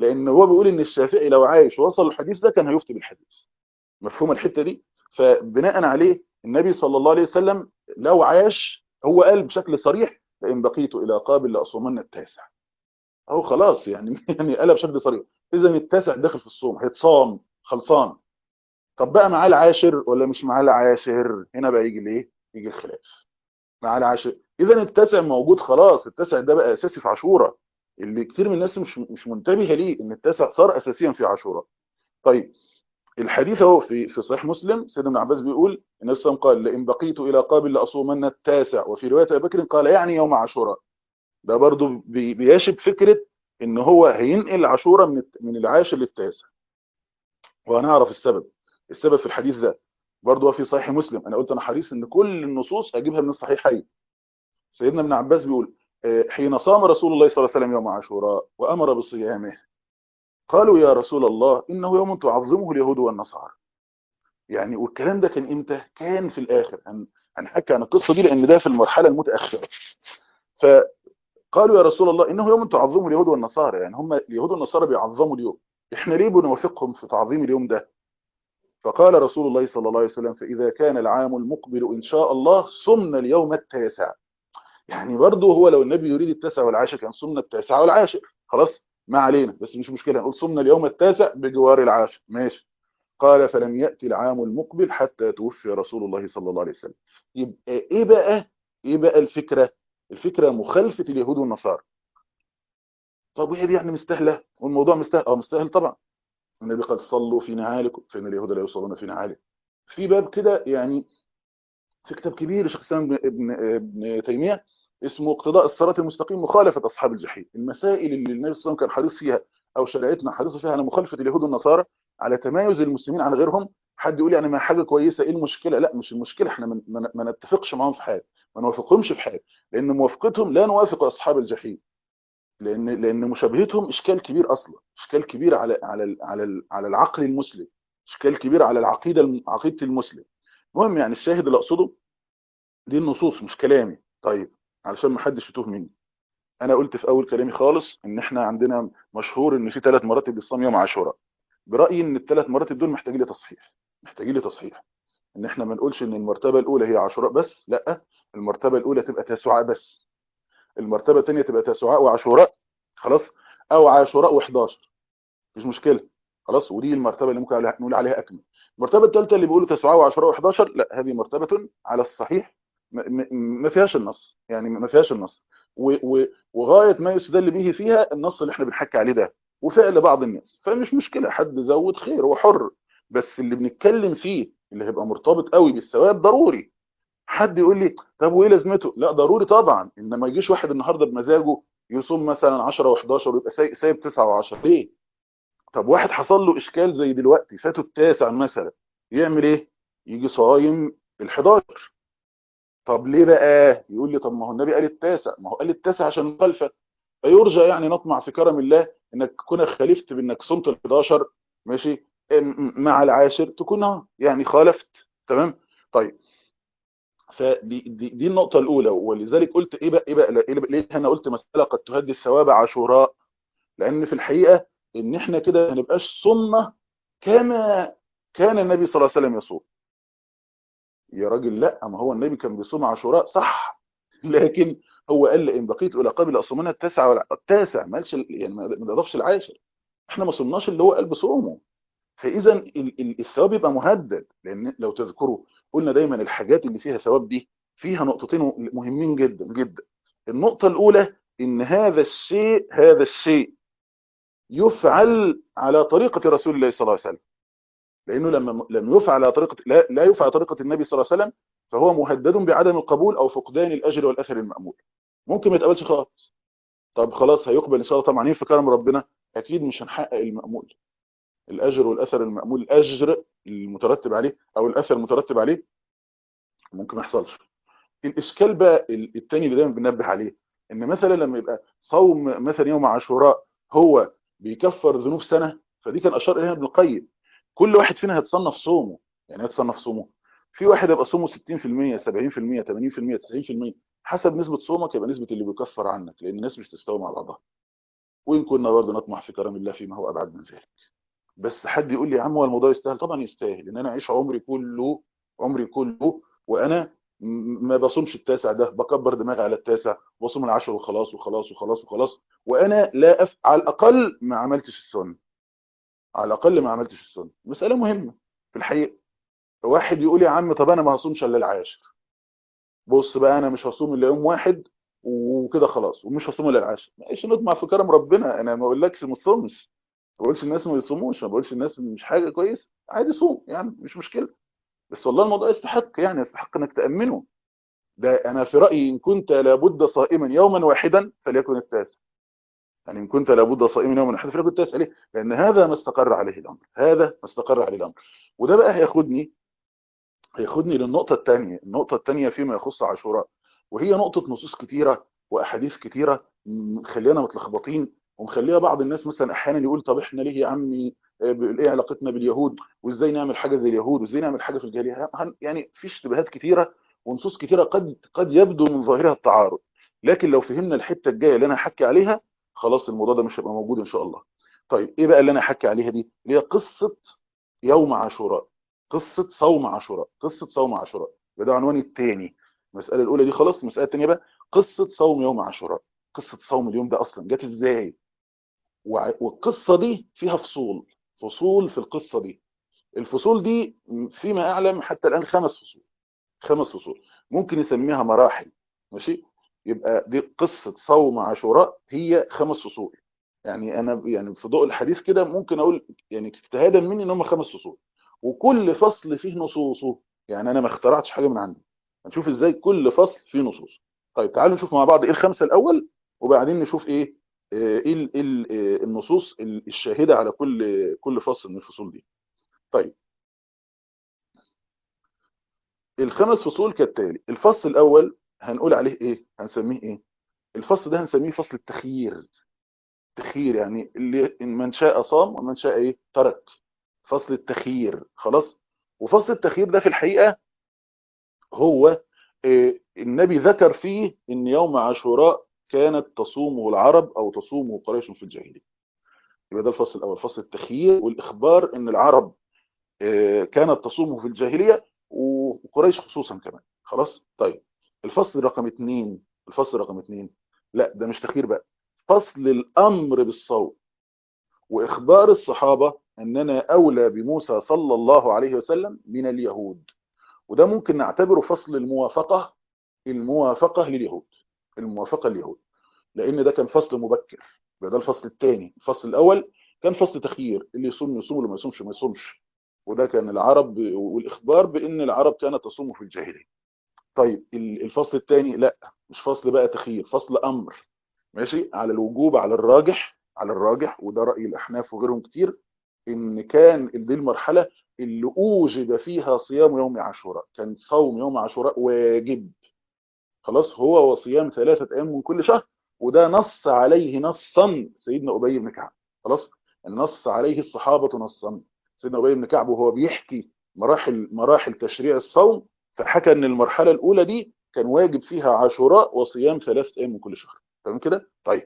Speaker 1: لان هو بيقول ان الشافعي لو عايش ووصل الحديث ده كان هيفتي بالحديث مفهوم الحته دي فبناء عليه النبي صلى الله عليه وسلم لو عاش هو قال بشكل صريح لئن بقيت الى قابل لاصومن التاسع اهو خلاص يعني يعني قالها بشكل صريح اذا التاسع داخل في الصوم هيتصام خلصان طب بقى معاه العاشر ولا مش معاه العاشر هنا بقى يجي الايه يجي الخلاف معاه العاشر اذا التاسع موجود خلاص التاسع ده بقى اساسي في عاشوراء اللي كتير من الناس مش مش منتبهه ليه ان التاسع صار اساسيا في عاشوراء طيب الحديث اهو في في صحيح مسلم سيدنا ابن عباس بيقول النبي صلى الله عليه وسلم قال لئن بقيت الى قابل لاصومن التاسع وفي روايه ابي بكر قال يعني يوم عاشوراء ده برضو بي- بيشب فكره ان هو هينقل عاشوراء من الت- من العاشر للتاسع وهنعرف السبب السبب في الحديث ده برضو هو في صحيح مسلم انا قلت انا حريص ان كل النصوص اجيبها من الصحيحين سيدنا ابن عباس بيقول آه، حين صام رسول الله صلى الله عليه وسلم يوم عاشوراء وامر بصيامه قالوا يا رسول الله انه يوم تعظمه اليهود والنصارى يعني والكلام ده كان امتى كان في الاخر هن- هنحكي عن القصه دي لان ده في المرحله المتاخره فقالوا يا رسول الله انه يوم تعظمه اليهود والنصارى يعني هم اليهود والنصارى بيعظموا اليوم احنا ليه بنوافقهم في تعظيم اليوم ده فقال رسول الله صلى الله عليه وسلم فاذا كان العام المقبل ان شاء الله صمنا اليوم التاسع يعني برضه هو لو النبي يريد التاسع والعاشر كان صمنا التاسع والعاشر خلاص ما علينا بس مش مشكله نقول صمنا اليوم التاسع بجوار العاشر ماشي قال فلم يأتي العام المقبل حتى توفي رسول الله صلى الله عليه وسلم يبقى ايه بقى ايه بقى الفكرة الفكرة مخالفة اليهود والنصارى طب وهي دي يعني مستاهله والموضوع مستاهل اه مستاهل طبعا النبي قد صلوا في نعالكم فإن اليهود لا يصلون في نعالهم في باب كده يعني في كتاب كبير شيخ الاسلام ابن, ابن, ابن تيمية اسمه اقتضاء الصراط المستقيم مخالفة أصحاب الجحيم المسائل اللي النبي صلى الله عليه وسلم كان حريص فيها أو شريعتنا حريصة فيها على مخالفة اليهود والنصارى على تمايز المسلمين عن غيرهم حد يقول يعني ما حاجة كويسة ايه المشكلة لا مش المشكلة احنا ما من ما نتفقش معاهم في حاجة ما نوافقهمش في حاجة لأن موافقتهم لا نوافق أصحاب الجحيم لأن لأن مشابهتهم إشكال كبير أصلا إشكال كبير على على على على العقل المسلم إشكال كبير على العقيدة عقيدة المسلم المهم يعني الشاهد اللي أقصده دي النصوص مش كلامي طيب علشان ما حدش يتوه مني انا قلت في اول كلامي خالص ان احنا عندنا مشهور ان في ثلاث مراتب للصيام يوم عاشوراء برايي ان الثلاث مراتب دول محتاجين لتصحيح محتاجين لتصحيح ان احنا ما نقولش ان المرتبه الاولى هي عاشوراء بس لا المرتبه الاولى تبقى تاسوعاء بس المرتبه الثانيه تبقى تاسوعاء وعاشوراء خلاص او عاشوراء و11 مش مشكله خلاص ودي المرتبه اللي ممكن نقول عليها اكمل المرتبه الثالثه اللي بيقولوا تاسوعاء وعاشوراء و11 لا هذه مرتبه على الصحيح ما فيهاش النص يعني ما فيهاش النص وغايه ما يستدل به فيها النص اللي احنا بنحكي عليه ده وفعل بعض الناس فمش مشكله حد زود خير هو حر بس اللي بنتكلم فيه اللي هيبقى مرتبط قوي بالثواب ضروري حد يقول لي طب وايه لازمته لا ضروري طبعا ان ما يجيش واحد النهارده بمزاجه يصوم مثلا 10 و11 ويبقى سايب 9 و10 ليه طب واحد حصل له اشكال زي دلوقتي فاته التاسع مثلا يعمل ايه يجي صايم ال11 طب ليه بقى يقول لي طب ما هو النبي قال التاسع ما هو قال التاسع عشان مخالفه فيرجى يعني نطمع في كرم الله انك تكون خالفت بانك صمت ال11 ماشي مع العاشر تكون يعني خالفت تمام طيب فدي دي, دي النقطه الاولى ولذلك قلت ايه بقى ايه بقى ليه انا قلت مساله قد تهدي الثواب عاشوراء لان في الحقيقه ان احنا كده ما نبقاش صمنا كما كان النبي صلى الله عليه وسلم يصوم يا راجل لا ما هو النبي كان بيصوم عاشوراء صح لكن هو قال ان بقيت الى قبل اصومنا التاسع ولا التاسع ما قالش يعني ما اضافش العاشر احنا ما صمناش اللي هو قال بصومه فاذا الثواب يبقى مهدد لان لو تذكروا قلنا دايما الحاجات اللي فيها ثواب دي فيها نقطتين مهمين جدا جدا النقطه الاولى ان هذا الشيء هذا الشيء يفعل على طريقه رسول الله صلى الله عليه وسلم لانه لما لم يفعل على طريقه لا, لا يفعل على طريقه النبي صلى الله عليه وسلم فهو مهدد بعدم القبول او فقدان الاجر والاثر المامول ممكن ما يتقبلش خالص طب خلاص هيقبل ان شاء الله طبعا في كرم ربنا اكيد مش هنحقق المامول الاجر والاثر المامول الاجر المترتب عليه او الاثر المترتب عليه ممكن ما يحصلش الاشكال بقى الثاني اللي دايما بننبه عليه ان مثلا لما يبقى صوم مثلا يوم عاشوراء هو بيكفر ذنوب سنه فدي كان اشار اليها ابن القيم كل واحد فينا هيتصنف صومه يعني هيتصنف صومه في واحد يبقى صومه 60% 70% 80% 90% حسب نسبة صومك يبقى نسبة اللي بيكفر عنك لان الناس مش تستوي مع بعضها وان كنا برضه نطمح في كرم الله فيما هو ابعد من ذلك بس حد يقول لي يا عم هو الموضوع يستاهل طبعا يستاهل ان انا اعيش عمري كله عمري كله وانا م- ما بصومش التاسع ده بكبر دماغي على التاسع وبصوم العشر وخلاص وخلاص وخلاص وخلاص وانا لا أف... على الاقل ما عملتش السنه على الاقل ما عملتش السنه مساله مهمه في الحقيقه واحد يقول يا عم طب انا ما هصومش الا العاشر بص بقى انا مش هصوم الا يوم واحد وكده خلاص ومش هصوم الا العاشر ماشي نطمع في كرم ربنا انا ما بقولكش ما تصومش ما بقولش الناس ما يصوموش ما بقولش الناس مش حاجه كويس عادي صوم يعني مش مشكله بس والله الموضوع يستحق يعني يستحق انك تامنه ده انا في رايي ان كنت لابد صائما يوما واحدا فليكن التاسع يعني ان كنت لابد صائما يوما واحدا فليكن التاسع ليه لان هذا ما استقر عليه الامر هذا ما استقر عليه الامر وده بقى هياخدني هياخدني للنقطة الثانية النقطة الثانية فيما يخص عاشوراء وهي نقطة نصوص كتيرة وأحاديث كتيرة مخلينا متلخبطين ومخليها بعض الناس مثلا أحيانا يقول طب إحنا ليه يا عمي آه، ب- إيه علاقتنا باليهود وإزاي نعمل حاجة زي اليهود وإزاي نعمل حاجة في الجاهلية هن- يعني في اشتباهات كتيرة ونصوص كتيرة قد قد يبدو من ظاهرها التعارض لكن لو فهمنا الحتة الجاية اللي أنا هحكي عليها خلاص الموضوع ده مش هيبقى موجود إن شاء الله طيب إيه بقى اللي أنا هحكي عليها دي اللي هي قصة يوم عاشوراء قصة صوم عاشوراء قصة صوم عاشوراء يبقى ده عنواني الثاني المسألة الأولى دي خلاص المسألة الثانية بقى قصة صوم يوم عاشوراء قصة صوم اليوم ده أصلا جت إزاي وع- والقصة دي فيها فصول فصول في القصة دي الفصول دي فيما أعلم حتى الآن خمس فصول خمس فصول ممكن نسميها مراحل ماشي يبقى دي قصة صوم عاشوراء هي خمس فصول يعني انا يعني في ضوء الحديث كده ممكن اقول يعني اجتهادا مني ان هم خمس فصول وكل فصل فيه نصوصه يعني انا ما اخترعتش حاجه من عندي هنشوف ازاي كل فصل فيه نصوص طيب تعالوا نشوف مع بعض ايه الخمسه الاول وبعدين نشوف ايه آه، ايه ال- إيه ال- آه، النصوص ال- الشاهده على كل كل فصل من الفصول دي طيب الخمس فصول كالتالي الفصل الاول هنقول عليه ايه هنسميه ايه الفصل ده هنسميه فصل التخيير تخيير يعني اللي إن من شاء صام ومن شاء ايه ترك فصل التخيير خلاص وفصل التخيير ده في الحقيقة هو آه، النبي ذكر فيه ان يوم عاشوراء كانت تصومه العرب او تصومه قريش في الجاهلية يبقى ده الفصل الاول فصل التخيير والاخبار ان العرب آه، كانت تصومه في الجاهلية وقريش خصوصا كمان خلاص طيب الفصل رقم اتنين الفصل رقم اتنين لا ده مش تخيير بقى فصل الامر بالصوم واخبار الصحابة اننا اولى بموسى صلى الله عليه وسلم من اليهود وده ممكن نعتبره فصل الموافقة الموافقة لليهود الموافقة لليهود لان ده كان فصل مبكر يبقى ده الفصل الثاني الفصل الاول كان فصل تخيير اللي يصوم يصوم واللي ما يصومش ما يصومش وده كان العرب والاخبار بان العرب كانت تصوم في الجاهليه طيب ال- الفصل الثاني لا مش فصل بقى تخيير فصل امر ماشي على الوجوب على الراجح على الراجح وده راي الاحناف وغيرهم كتير ان كان دي المرحله اللي اوجب فيها صيام يوم عاشوراء كان صوم يوم عاشوراء واجب خلاص هو وصيام ثلاثة أيام من كل شهر وده نص عليه نصا سيدنا أبي بن كعب خلاص نص عليه الصحابة نصا سيدنا أبي بن كعب وهو بيحكي مراحل مراحل تشريع الصوم فحكى ان المرحلة الأولى دي كان واجب فيها عاشوراء وصيام ثلاثة أيام من كل شهر تمام كده طيب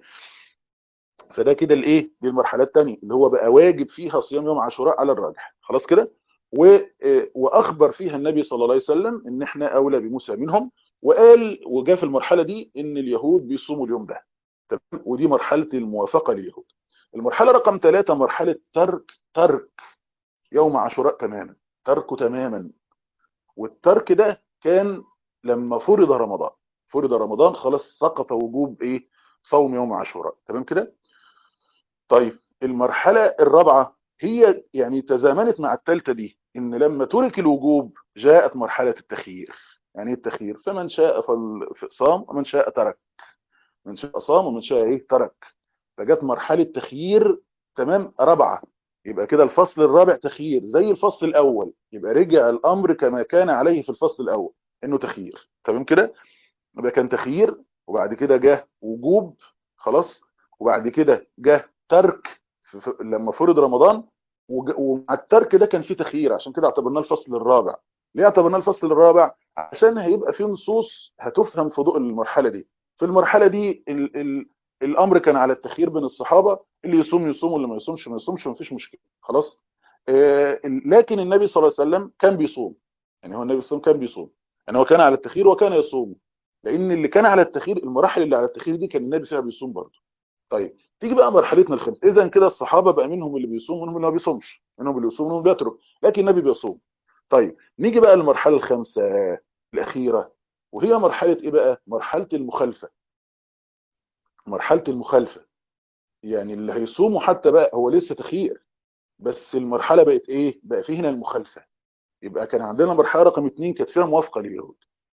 Speaker 1: فده كده الايه دي المرحله الثانيه اللي هو بقى واجب فيها صيام يوم عاشوراء على الراجح خلاص كده و... آه، واخبر فيها النبي صلى الله عليه وسلم ان احنا اولى بموسى منهم وقال وجاء في المرحله دي ان اليهود بيصوموا اليوم ده تمام ودي مرحله الموافقه لليهود المرحله رقم ثلاثة مرحله ترك ترك يوم عاشوراء تماما تركه تماما والترك ده كان لما فرض رمضان فرض رمضان خلاص سقط وجوب ايه صوم يوم عاشوراء تمام كده طيب المرحلة الرابعة هي يعني تزامنت مع الثالثة دي ان لما ترك الوجوب جاءت مرحلة التخيير يعني ايه التخيير فمن شاء فال- صام ومن شاء ترك من شاء صام ومن شاء ايه ترك فجت مرحلة تخيير تمام رابعة يبقى كده الفصل الرابع تخيير زي الفصل الاول يبقى رجع الامر كما كان عليه في الفصل الاول انه تخيير تمام كده يبقى كان تخيير وبعد كده جه وجوب خلاص وبعد كده جه ترك في في لما فرض رمضان وج- ومع الترك ده كان في تخيير عشان كده اعتبرناه الفصل الرابع ليه اعتبرناه الفصل الرابع عشان هيبقى في نصوص هتفهم في ضوء المرحله دي في المرحله دي ال ال الامر كان على التخيير بين الصحابه اللي يصوم يصوم واللي ما يصومش ما يصومش مفيش مشكله خلاص آه، لكن النبي صلى الله عليه وسلم كان بيصوم يعني هو النبي صلى الله عليه وسلم كان بيصوم يعني هو كان على التخيير وكان يصوم لان اللي كان على التخيير المراحل اللي على التخيير دي كان النبي فيها بيصوم برضه طيب تيجي بقى مرحلتنا الخامسه اذا كده الصحابه بقى منهم اللي بيصوم ومنهم اللي ما بيصومش منهم اللي يصوم ومنهم اللي بيترك لكن النبي بيصوم طيب نيجي بقى للمرحله الخامسه الاخيره وهي مرحله ايه بقى مرحله المخالفه مرحله المخالفه يعني اللي هيصوموا حتى بقى هو لسه تخيير بس المرحله بقت ايه بقى في هنا المخالفه يبقى كان عندنا مرحله رقم اتنين كانت فيها موافقه لليهود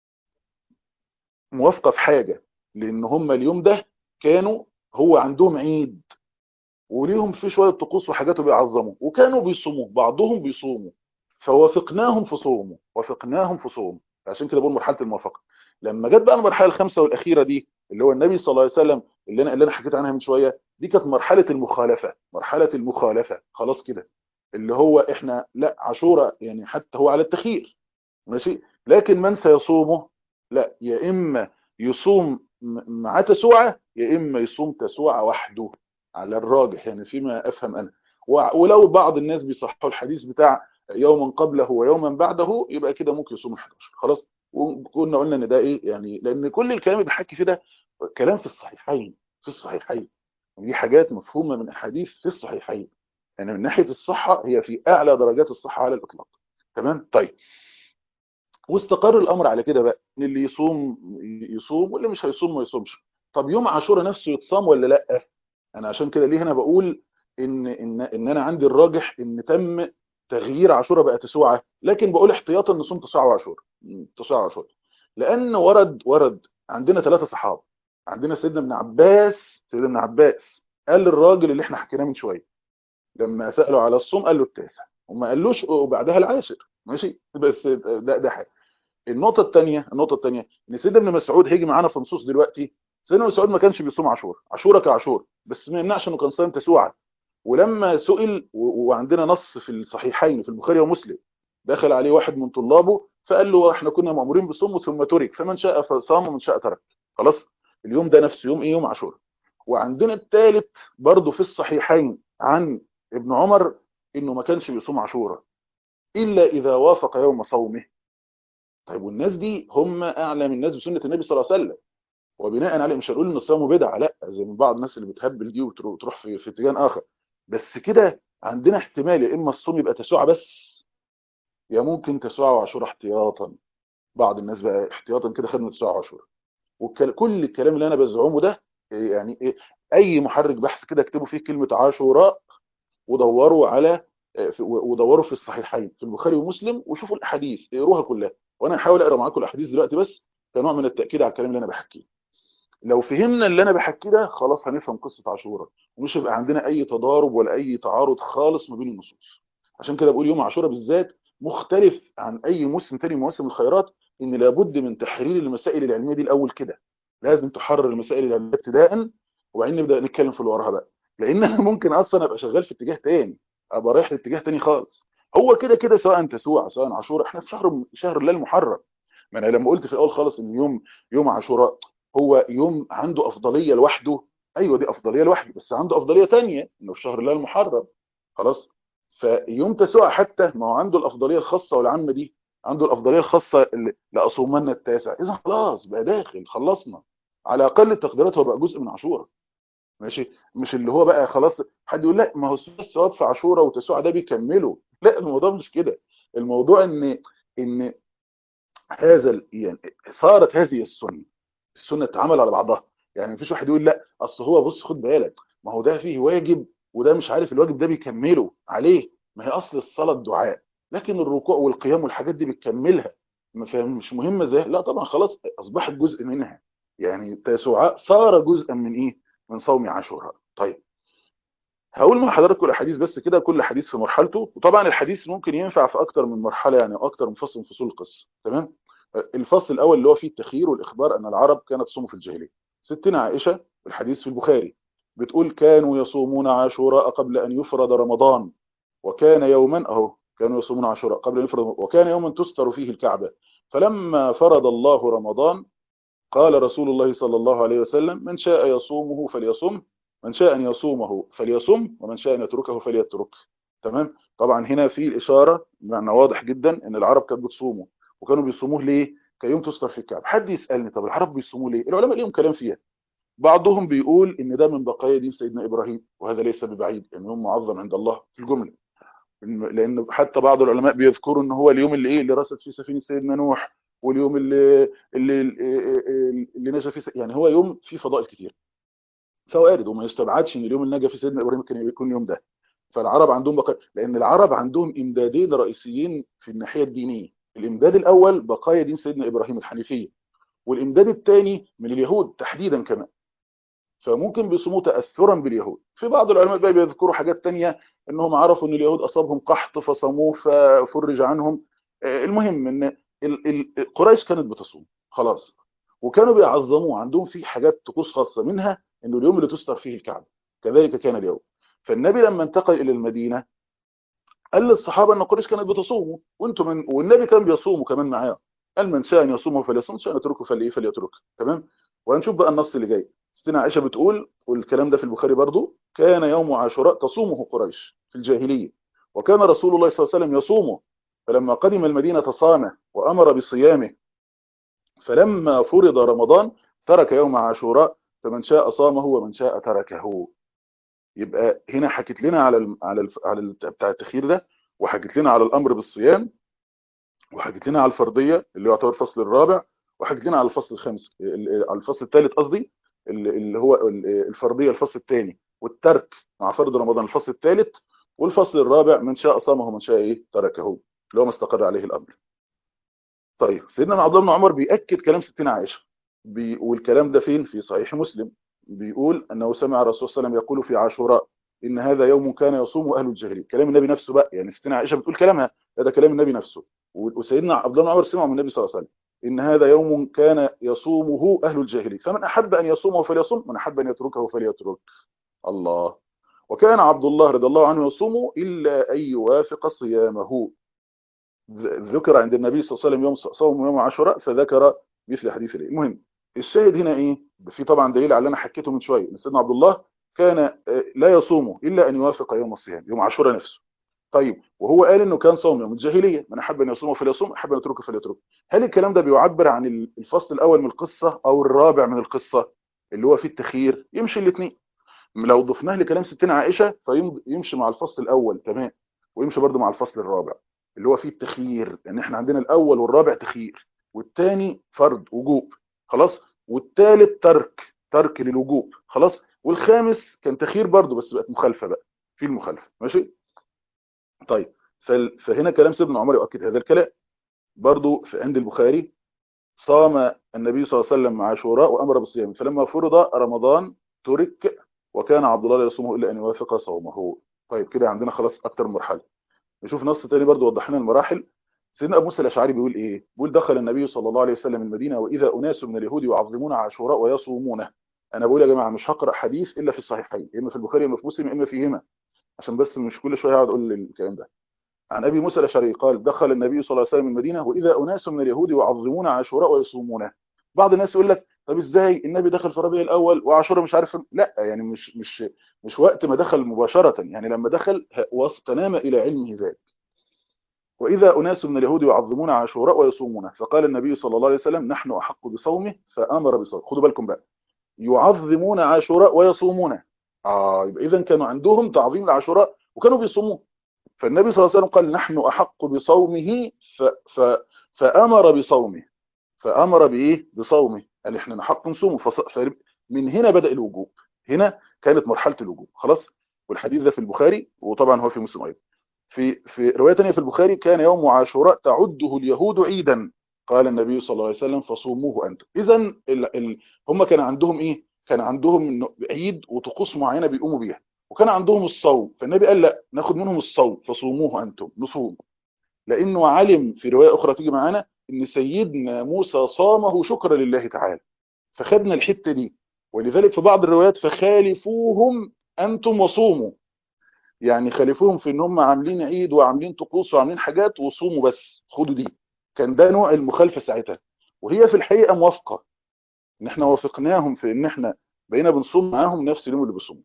Speaker 1: موافقه في حاجه لان هم اليوم ده كانوا هو عندهم عيد وليهم في شويه طقوس وحاجات بيعظموا وكانوا بيصوموا بعضهم بيصوموا فوافقناهم في صومه وافقناهم في صوم عشان كده بقول مرحله الموافقه لما جت بقى المرحله الخامسه والاخيره دي اللي هو النبي صلى الله عليه وسلم اللي انا اللي انا حكيت عنها من شويه دي كانت مرحله المخالفه مرحله المخالفه خلاص كده اللي هو احنا لا عاشوراء يعني حتى هو على التخيير ماشي لكن من سيصومه لا يا اما يصوم م- مع تسوعه يا اما يصوم تسوعه وحده على الراجح يعني فيما افهم انا وع- ولو بعض الناس بيصححوا الحديث بتاع يوما قبله ويوما بعده يبقى كده ممكن يصوم ال 11 خلاص وكنا قلنا ان ده ايه يعني لان كل الكلام اللي بنحكي فيه ده كلام في الصحيحين في الصحيحين دي حاجات مفهومه من احاديث في الصحيحين يعني من ناحيه الصحه هي في اعلى درجات الصحه على الاطلاق تمام طيب واستقر الامر على كده بقى ان اللي يصوم يصوم واللي مش هيصوم ما يصومش طب يوم عاشوراء نفسه يتصام ولا لا انا عشان كده ليه هنا بقول ان ان ان انا عندي الراجح ان تم تغيير عاشوراء بقى تسوعه لكن بقول احتياطا نصوم تسوعه وعاشوراء تسوعه وعاشوراء لان ورد ورد عندنا ثلاثه صحابه عندنا سيدنا ابن عباس سيدنا ابن عباس قال للراجل اللي احنا حكيناه من شويه لما سالوا على الصوم قال له التاسع وما قالوش وبعدها العاشر ماشي بس ده ده حاجه النقطه الثانيه النقطه الثانيه ان سيدنا ابن مسعود هيجي معانا في نصوص دلوقتي سيدنا ابن مسعود ما كانش بيصوم عاشوراء عاشوراء كعاشور بس ما يمنعش انه كان صايم تسوعا ولما سئل و- وعندنا نص في الصحيحين في البخاري ومسلم دخل عليه واحد من طلابه فقال له احنا كنا مامورين بالصوم ثم ترك فمن شاء فصام ومن شاء ترك خلاص اليوم ده نفسه يوم ايه يوم عاشوراء وعندنا الثالث برضه في الصحيحين عن ابن عمر انه ما كانش بيصوم عاشوراء الا اذا وافق يوم صومه طيب والناس دي هم اعلم الناس بسنه النبي صلى الله عليه وسلم وبناء عليه مش هنقول ان الصيام بدعه لا زي ما بعض الناس اللي بتهبل دي وتروح في, في اتجاه اخر بس كده عندنا احتمال يا اما الصوم يبقى تسوعه بس يا ممكن تسوعه وعاشوراء احتياطا بعض الناس بقى احتياطا كده خدنا تسوعه وعاشوراء وكل الكلام اللي انا بزعمه ده إيه يعني إيه اي محرك بحث كده اكتبوا فيه كلمه عاشوراء ودوروا على آه، في- ودوروا في الصحيحين في البخاري ومسلم وشوفوا الاحاديث اقروها كلها وانا هحاول اقرا معاكم الاحاديث دلوقتي بس كنوع من التاكيد على الكلام اللي انا بحكيه لو فهمنا اللي انا بحكيه ده خلاص هنفهم قصه عاشوراء ومش هيبقى عندنا اي تضارب ولا اي تعارض خالص ما بين النصوص عشان كده بقول يوم عاشوراء بالذات مختلف عن اي موسم تاني من مواسم الخيرات ان لابد من تحرير المسائل العلميه دي الاول كده لازم تحرر المسائل العلميه ابتداء وبعدين نبدا نتكلم في اللي وراها بقى لان انا ممكن اصلا ابقى شغال في اتجاه تاني ابقى رايح لاتجاه تاني خالص هو كده كده سواء تسوع سواء عاشوراء احنا في شهر شهر الله المحرم ما انا لما قلت في الاول خالص ان يوم يوم عاشوراء هو يوم عنده افضليه لوحده ايوه دي افضليه لوحده بس عنده افضليه تانية انه في شهر الله المحرم خلاص فيوم تسوع حتى ما هو عنده الافضليه الخاصه والعامه دي عنده الافضليه الخاصه اللي لاصومن التاسع اذا خلاص بقى داخل خلصنا على اقل التقديرات هو بقى جزء من عاشوراء ماشي مش اللي هو بقى خلاص حد يقول لا ما هو الثواب في عاشوراء وتسوع ده بيكملوا لا الموضوع مش كده الموضوع ان ان هذا ال- يعني صارت هذه السنه السنه اتعمل على بعضها يعني مفيش واحد يقول لا اصل هو بص خد بالك ما هو ده فيه واجب وده مش عارف الواجب ده بيكمله عليه ما هي اصل الصلاه الدعاء لكن الركوع والقيام والحاجات دي بتكملها ما فاهم مش مهمه زي لا طبعا خلاص اصبحت جزء منها يعني تسوعاء صار جزءا من ايه من صوم عاشوراء طيب هقول مع حضراتكم الاحاديث بس كده كل حديث في مرحلته وطبعا الحديث ممكن ينفع في اكتر من مرحله يعني اكتر من فصل من فصول القصه تمام الفصل الاول اللي هو فيه التخيير والاخبار ان العرب كانت تصوم في الجاهليه ستنا عائشه الحديث في البخاري بتقول كانوا يصومون عاشوراء قبل ان يفرض رمضان وكان يوما اهو كانوا يصومون عاشوراء قبل ان يفرض وكان يوما تستر فيه الكعبه فلما فرض الله رمضان قال رسول الله صلى الله عليه وسلم من شاء يصومه فليصم من شاء أن يصومه فليصم ومن شاء أن يتركه فليترك تمام طبعا هنا في الإشارة معنى واضح جدا أن العرب كانت بتصومه وكانوا بيصوموه ليه كيوم تستر في الكعب حد يسألني طب العرب بيصوموه ليه العلماء ليهم كلام فيها بعضهم بيقول ان ده من بقايا دين سيدنا ابراهيم وهذا ليس ببعيد ان يوم معظم عند الله في الجمله لان حتى بعض العلماء بيذكروا ان هو اليوم اللي ايه اللي رست فيه سفينه سيدنا نوح واليوم اللي اللي اللي نجا فيه يعني هو يوم فيه فضائل كتير فوارد وما يستبعدش ان اليوم اللي نجا فيه سيدنا ابراهيم كان يكون يوم ده فالعرب عندهم بقايا لان العرب عندهم امدادين رئيسيين في الناحيه الدينيه الامداد الاول بقايا دين سيدنا ابراهيم الحنيفيه والامداد الثاني من اليهود تحديدا كمان فممكن بيصوموا تاثرا باليهود في بعض العلماء بقى بيذكروا حاجات تانية انهم عرفوا ان اليهود اصابهم قحط فصاموه ففرج عنهم المهم ان قريش كانت بتصوم خلاص وكانوا بيعظموه عندهم في حاجات طقوس خاصه منها انه اليوم اللي تستر فيه الكعبه كذلك كان اليوم فالنبي لما انتقل الى المدينه قال للصحابه ان قريش كانت بتصوم وانتم من والنبي كان بيصوم كمان معاه قال من شاء ان يصوم فليصوم شاء ان يتركه فليه فليترك تمام وهنشوف بقى النص اللي جاي ستنا عائشه بتقول والكلام ده في البخاري برضو كان يوم عاشوراء تصومه قريش في الجاهليه وكان رسول الله صلى الله عليه وسلم يصومه فلما قدم المدينه صامه وامر بصيامه فلما فرض رمضان ترك يوم عاشوراء فمن شاء صامه ومن شاء تركه يبقى هنا حكت لنا على ال على ال على ال بتاع التخيير ده وحكت لنا على الامر بالصيام وحكت لنا على الفرضيه اللي يعتبر الفصل الرابع وحكت لنا على الفصل الخامس على الفصل الثالث قصدي اللي هو الفرضيه الفصل الثاني والترك مع فرض رمضان الفصل الثالث والفصل الرابع من شاء صامه ومن شاء ايه تركه اللي هو ما استقر عليه الامر طيب سيدنا عبد الله بن عمر بياكد كلام ستنا عائشه بي والكلام ده فين في صحيح مسلم بيقول انه سمع الرسول صلى الله عليه وسلم يقول في عاشوراء ان هذا يوم كان يصوم اهل الجاهليه كلام النبي نفسه بقى يعني ستنا عائشه بتقول كلامها ده كلام النبي نفسه وسيدنا عبد الله بن عمر سمع من النبي صلى الله عليه وسلم ان هذا يوم كان يصومه اهل الجاهليه فمن احب ان يصومه فليصوم من احب ان يتركه فليترك الله وكان عبد الله رضي الله عنه يصوم الا ان يوافق صيامه ذكر عند النبي صلى الله عليه وسلم يوم صوم يوم عاشوراء فذكر مثل حديث الايه المهم الشاهد هنا ايه في طبعا دليل على اللي انا حكيته من شويه ان سيدنا عبد الله كان لا يصوم الا ان يوافق يوم الصيام يوم عاشوراء نفسه طيب وهو قال انه كان صوم يوم الجاهليه من احب ان يصوم فليصوم احب ان يتركه فليتركه هل الكلام ده بيعبر عن الفصل الاول من القصه او الرابع من القصه اللي هو فيه التخيير يمشي الاثنين لو ضفناه لكلام ستنا عائشه فيمشي مع الفصل الاول تمام ويمشي برده مع الفصل الرابع اللي هو فيه التخيير لان احنا عندنا الاول والرابع تخيير والثاني فرض وجوب خلاص والثالث ترك ترك للوجوب خلاص والخامس كان تخيير برضه بس بقت مخالفه بقى في المخالفه ماشي طيب فهنا كلام سيدنا عمر يؤكد هذا الكلام برضو في عند البخاري صام النبي صلى الله عليه وسلم عاشوراء وامر بالصيام فلما فرض رمضان ترك وكان عبد الله لا يصومه الا ان يوافق صومه طيب كده عندنا خلاص اكتر من مرحله نشوف نص تاني برضو وضح لنا المراحل سيدنا ابو موسى الاشعري بيقول ايه بيقول دخل النبي صلى الله عليه وسلم المدينه واذا اناس من اليهود يعظمون عاشوراء ويصومونه انا بقول يا جماعه مش هقرا حديث الا في الصحيحين اما في البخاري اما في مسلم اما فيهما عشان بس مش كل شويه اقعد اقول الكلام ده عن ابي موسى الاشعري قال دخل النبي صلى الله عليه وسلم المدينه واذا اناس من اليهود يعظمون عاشوراء ويصومونه بعض الناس يقول لك طب ازاي النبي دخل في الربيع الاول وعاشوراء مش عارف لا يعني مش مش مش وقت ما دخل مباشره يعني لما دخل واستنام الى علمه ذلك واذا اناس من اليهود يعظمون عاشوراء ويصومونه فقال النبي صلى الله عليه وسلم نحن احق بصومه فامر بصومه خدوا بالكم بقى يعظمون عاشوراء ويصومونه اه يبقى اذا كانوا عندهم تعظيم لعاشوراء وكانوا بيصوموه فالنبي صلى الله عليه وسلم قال نحن احق بصومه ف ف فامر بصومه فامر بايه بصومه قال احنا نحق نصومه من هنا بدا الوجوب هنا كانت مرحله الوجوب خلاص والحديث ده في البخاري وطبعا هو في مسلم ايضا في في روايه ثانيه في البخاري كان يوم عاشوراء تعده اليهود عيدا قال النبي صلى الله عليه وسلم فصوموه انتم اذا ال... ال... هم كان عندهم ايه كان عندهم عيد وطقوس معينه بيقوموا بيها وكان عندهم الصوم فالنبي قال لا ناخد منهم الصوم فصوموه انتم نصوم لانه علم في روايه اخرى تيجي معانا ان سيدنا موسى صامه شكرا لله تعالى فخدنا الحته دي ولذلك في بعض الروايات فخالفوهم انتم وصوموا يعني خالفوهم في ان هم عاملين عيد وعاملين طقوس وعاملين حاجات وصوموا بس خدوا دي كان ده نوع المخالفه ساعتها وهي في الحقيقه موافقه ان احنا وافقناهم في ان احنا بقينا بنصوم معاهم نفس اليوم اللي بيصوموا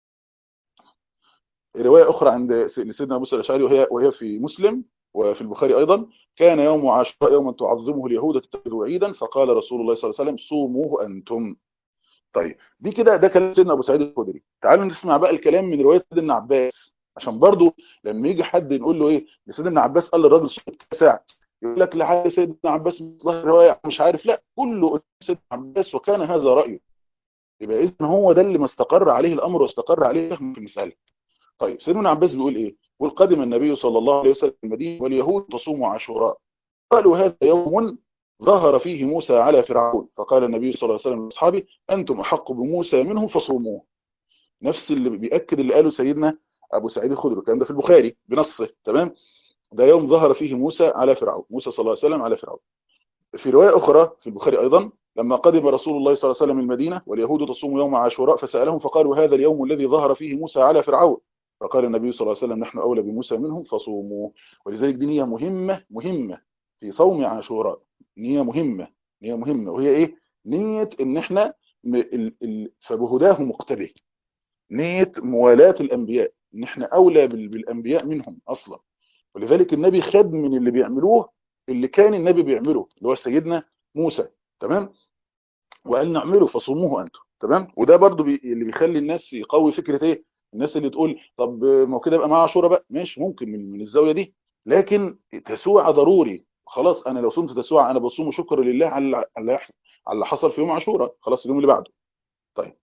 Speaker 1: روايه اخرى عند سيدنا ابو موسى الاشعري وهي وهي في مسلم وفي البخاري ايضا كان يوم عاشوراء يوما تعظمه اليهود تتخذه عيدا فقال رسول الله صلى الله عليه وسلم صوموه انتم طيب دي كده ده كلام سيدنا ابو سعيد الخدري تعالوا نسمع بقى الكلام من روايه سيدنا عباس عشان برضو لما يجي حد نقول له ايه سيدنا عباس قال للراجل صوم ساعه يقول لك لحد سيدنا عباس ظهر روايه مش عارف لا كله سيدنا عباس وكان هذا رايه يبقى اذا هو ده اللي ما استقر عليه الامر واستقر عليه في المساله طيب سيدنا عباس بيقول ايه بيقول قدم النبي صلى الله عليه وسلم المدينه واليهود تصوم عاشوراء قالوا هذا يوم ظهر فيه موسى على فرعون فقال النبي صلى الله عليه وسلم لاصحابه انتم احق بموسى منهم فصوموه نفس اللي بياكد اللي قاله سيدنا ابو سعيد الخدري الكلام ده في البخاري بنصه تمام ده يوم ظهر فيه موسى على فرعون موسى صلى الله عليه وسلم على فرعون في روايه اخرى في البخاري ايضا لما قدم رسول الله صلى الله عليه وسلم المدينه واليهود تصوم يوم عاشوراء فسالهم فقالوا هذا اليوم الذي ظهر فيه موسى على فرعون فقال النبي صلى الله عليه وسلم نحن اولى بموسى منهم فصوموا ولذلك دي نيه مهمه مهمه في صوم عاشوراء نيه مهمه نيه مهمه وهي ايه نيه ان احنا م... ال... ال... فبهداه مقتدي نيه موالاه الانبياء ان احنا اولى بال... بالانبياء منهم اصلا ولذلك النبي خد من اللي بيعملوه اللي كان النبي بيعمله اللي هو سيدنا موسى تمام وقال نعمله فصوموه انتم تمام وده برضو بي... اللي بيخلي الناس يقوي فكره ايه الناس اللي تقول طب ما هو كده يبقى معاه عاشوره بقى ماشي ممكن من, من الزاويه دي لكن تسوع ضروري خلاص انا لو صمت تسوع انا بصوم شكر لله على على على اللي حصل في يوم عاشوراء خلاص اليوم اللي بعده طيب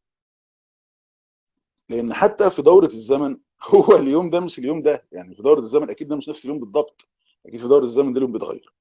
Speaker 1: لان حتى في دوره الزمن هو اليوم ده مش اليوم ده يعني في دوره الزمن اكيد ده مش نفس اليوم بالضبط اكيد في دوره الزمن ده اليوم بيتغير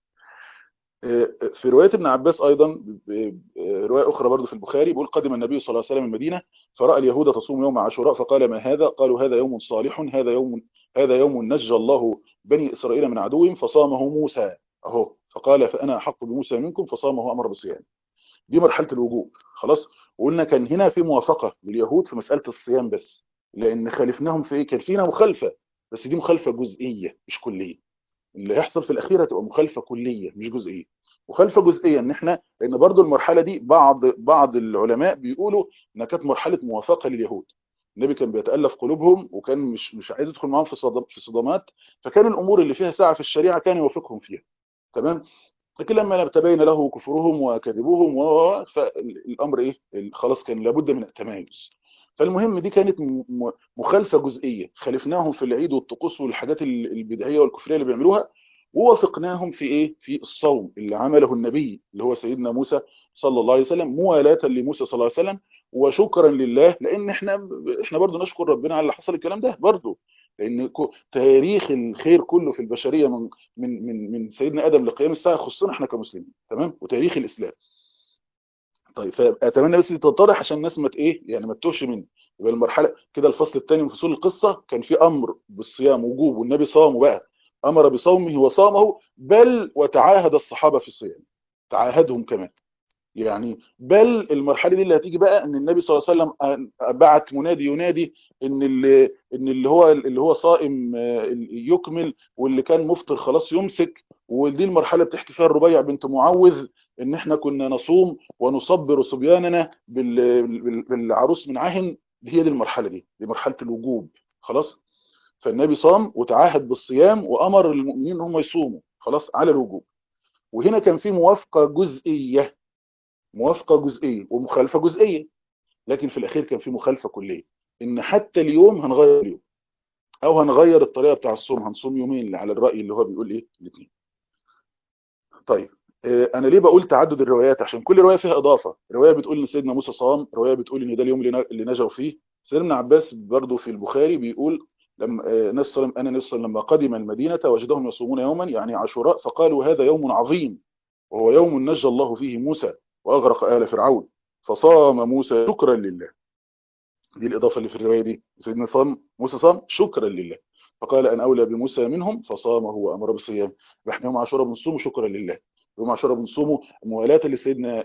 Speaker 1: في روايه ابن عباس ايضا روايه اخرى برضه في البخاري بيقول قدم النبي صلى الله عليه وسلم المدينه فراى اليهود تصوم يوم عاشوراء فقال ما هذا قالوا هذا يوم صالح هذا يوم هذا يوم نجى الله بني اسرائيل من عدوهم فصامه موسى اهو فقال فانا احق بموسى منكم فصامه امر بالصيام دي مرحله الوجوب خلاص وقلنا كان هنا في موافقه لليهود في مساله الصيام بس لان خالفناهم في ايه كان فينا مخالفه بس دي مخالفه جزئيه مش كليه اللي هيحصل في الاخير هتبقى مخالفه كليه مش جزئيه مخالفه جزئيه ان احنا لان برضو المرحله دي بعض بعض العلماء بيقولوا انها كانت مرحله موافقه لليهود النبي كان بيتالف قلوبهم وكان مش مش عايز يدخل معاهم في في صدمات فكان الامور اللي فيها سعه في الشريعه كان يوافقهم فيها تمام لكن لما تبين له كفرهم وكذبهم فالامر ايه خلاص كان لابد من التمايز فالمهم دي كانت مخالفه جزئيه خالفناهم في العيد والطقوس والحاجات البدعيه والكفريه اللي بيعملوها ووافقناهم في ايه في الصوم اللي عمله النبي اللي هو سيدنا موسى صلى الله عليه وسلم موالاه لموسى صلى الله عليه وسلم وشكرا لله لان احنا احنا برضه نشكر ربنا على اللي حصل الكلام ده برضه لان تاريخ الخير كله في البشريه من من من من سيدنا ادم لقيام الساعه خصنا احنا كمسلمين تمام وتاريخ الاسلام طيب فاتمنى بس تتضح عشان الناس ما ايه يعني ما تتوهش مني يبقى المرحله كده الفصل الثاني من فصول القصه كان في امر بالصيام وجوب والنبي صامه بقى امر بصومه وصامه بل وتعاهد الصحابه في الصيام تعاهدهم كمان يعني بل المرحله دي اللي هتيجي بقى ان النبي صلى الله عليه وسلم بعت منادي ينادي ان اللي ان اللي هو اللي هو صائم يكمل واللي كان مفطر خلاص يمسك ودي المرحله بتحكي فيها الربيع بنت معوذ ان احنا كنا نصوم ونصبر صبياننا بالعروس من عهن هي دي المرحله دي دي مرحله الوجوب خلاص فالنبي صام وتعاهد بالصيام وامر المؤمنين ان هم يصوموا خلاص على الوجوب وهنا كان في موافقه جزئيه موافقه جزئيه ومخالفه جزئيه لكن في الاخير كان في مخالفه كليه ان حتى اليوم هنغير اليوم او هنغير الطريقه بتاع الصوم هنصوم يومين على الراي اللي هو بيقول ايه الاثنين طيب انا ليه بقول تعدد الروايات عشان كل روايه فيها اضافه روايه بتقول ان سيدنا موسى صام روايه بتقول ان ده اليوم اللي نجوا فيه سيدنا عباس برضه في البخاري بيقول لما نصر انا نصر لما قدم المدينه وجدهم يصومون يوما يعني عاشوراء فقالوا هذا يوم عظيم وهو يوم نجى الله فيه موسى واغرق ال فرعون فصام موسى شكرا لله دي الاضافه اللي في الروايه دي سيدنا صام موسى صام شكرا لله فقال ان اولى بموسى منهم فصامه وامر بالصيام احنا يوم عاشوراء بنصوم شكرا لله يوم عاشوراء بنصومه موالاه لسيدنا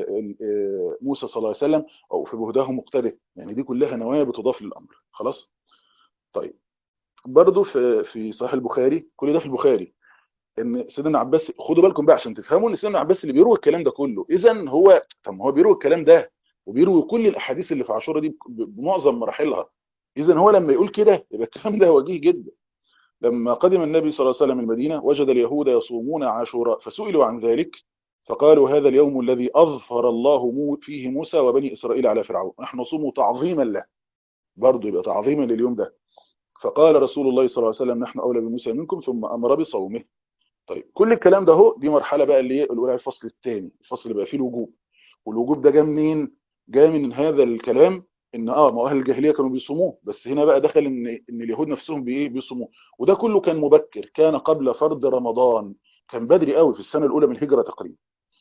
Speaker 1: موسى صلى الله عليه وسلم او في بهداه مقتدى يعني دي كلها نوايا بتضاف للامر خلاص طيب برضه في في صحيح البخاري كل ده في البخاري ان سيدنا عباس خدوا بالكم بقى عشان تفهموا ان سيدنا عباس اللي بيروي الكلام ده كله اذا هو طب ما هو بيروي الكلام ده وبيروي كل الاحاديث اللي في عاشوراء دي بمعظم مراحلها اذا هو لما يقول كده يبقى الكلام ده وجيه جدا لما قدم النبي صلى الله عليه وسلم المدينه وجد اليهود يصومون عاشوراء فسئلوا عن ذلك فقالوا هذا اليوم الذي اظفر الله فيه موسى وبني اسرائيل على فرعون نحن نصوم تعظيما له برضه يبقى تعظيما لليوم ده فقال رسول الله صلى الله عليه وسلم نحن اولى بموسى منكم ثم امر بصومه طيب كل الكلام ده اهو دي مرحله بقى اللي هي الاولى الفصل الثاني الفصل اللي بقى فيه الوجوب والوجوب ده جاء منين جاء من هذا الكلام ان اه ما اهل الجاهليه كانوا بيصوموه بس هنا بقى دخل ان ان اليهود نفسهم بايه بيصوموه وده كله كان مبكر كان قبل فرض رمضان كان بدري قوي في السنه الاولى من الهجره تقريبا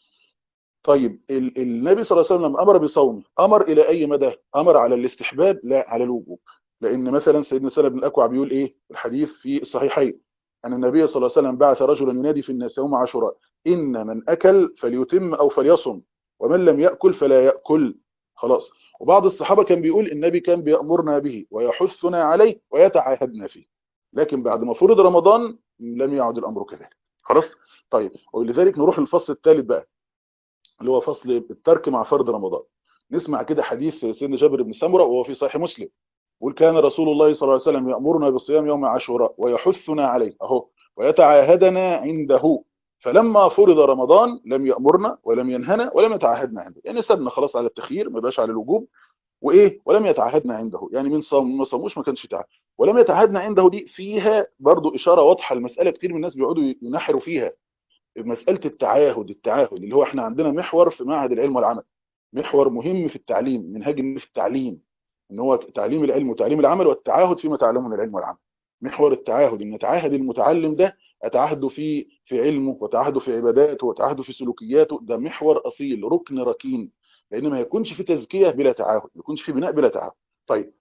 Speaker 1: طيب ال النبي صلى الله عليه وسلم امر بصومه امر الى اي مدى امر على الاستحباب لا على الوجوب لان مثلا سيدنا سلمة بن الاكوع بيقول ايه الحديث في الصحيحين ان النبي صلى الله عليه وسلم بعث رجلا ينادي في الناس يوم عاشوراء ان من اكل فليتم او فليصم ومن لم ياكل فلا ياكل خلاص وبعض الصحابه كان بيقول النبي كان بيامرنا به ويحثنا عليه ويتعاهدنا فيه لكن بعد ما فرض رمضان لم يعد الامر كذلك خلاص طيب ولذلك نروح للفصل الثالث بقى اللي هو فصل الترك مع فرض رمضان نسمع كده حديث سيدنا جابر بن سمره وهو في صحيح مسلم يقول كان رسول الله صلى الله عليه وسلم يأمرنا بصيام يوم عاشوراء ويحثنا عليه اهو ويتعاهدنا عنده فلما فرض رمضان لم يأمرنا ولم ينهنا ولم يتعاهدنا عنده يعني سبنا خلاص على التخيير ما بقاش على الوجوب وايه ولم يتعاهدنا عنده يعني من صام ما صاموش ما كانش تعهد ولم يتعاهدنا عنده دي فيها برضو اشاره واضحه المساله كتير من الناس بيقعدوا ينحروا فيها مساله التعاهد التعاهد اللي هو احنا عندنا محور في معهد العلم والعمل محور مهم في التعليم منهاج في التعليم ان هو تعليم العلم وتعليم العمل والتعاهد فيما تعلمه من العلم والعمل محور التعاهد ان اتعاهد المتعلم ده اتعهده في في علمه وتعهده في عباداته وتعهده في سلوكياته ده محور اصيل ركن ركين لان ما يكونش في تزكيه بلا تعاهد ما يكونش في بناء بلا تعاهد طيب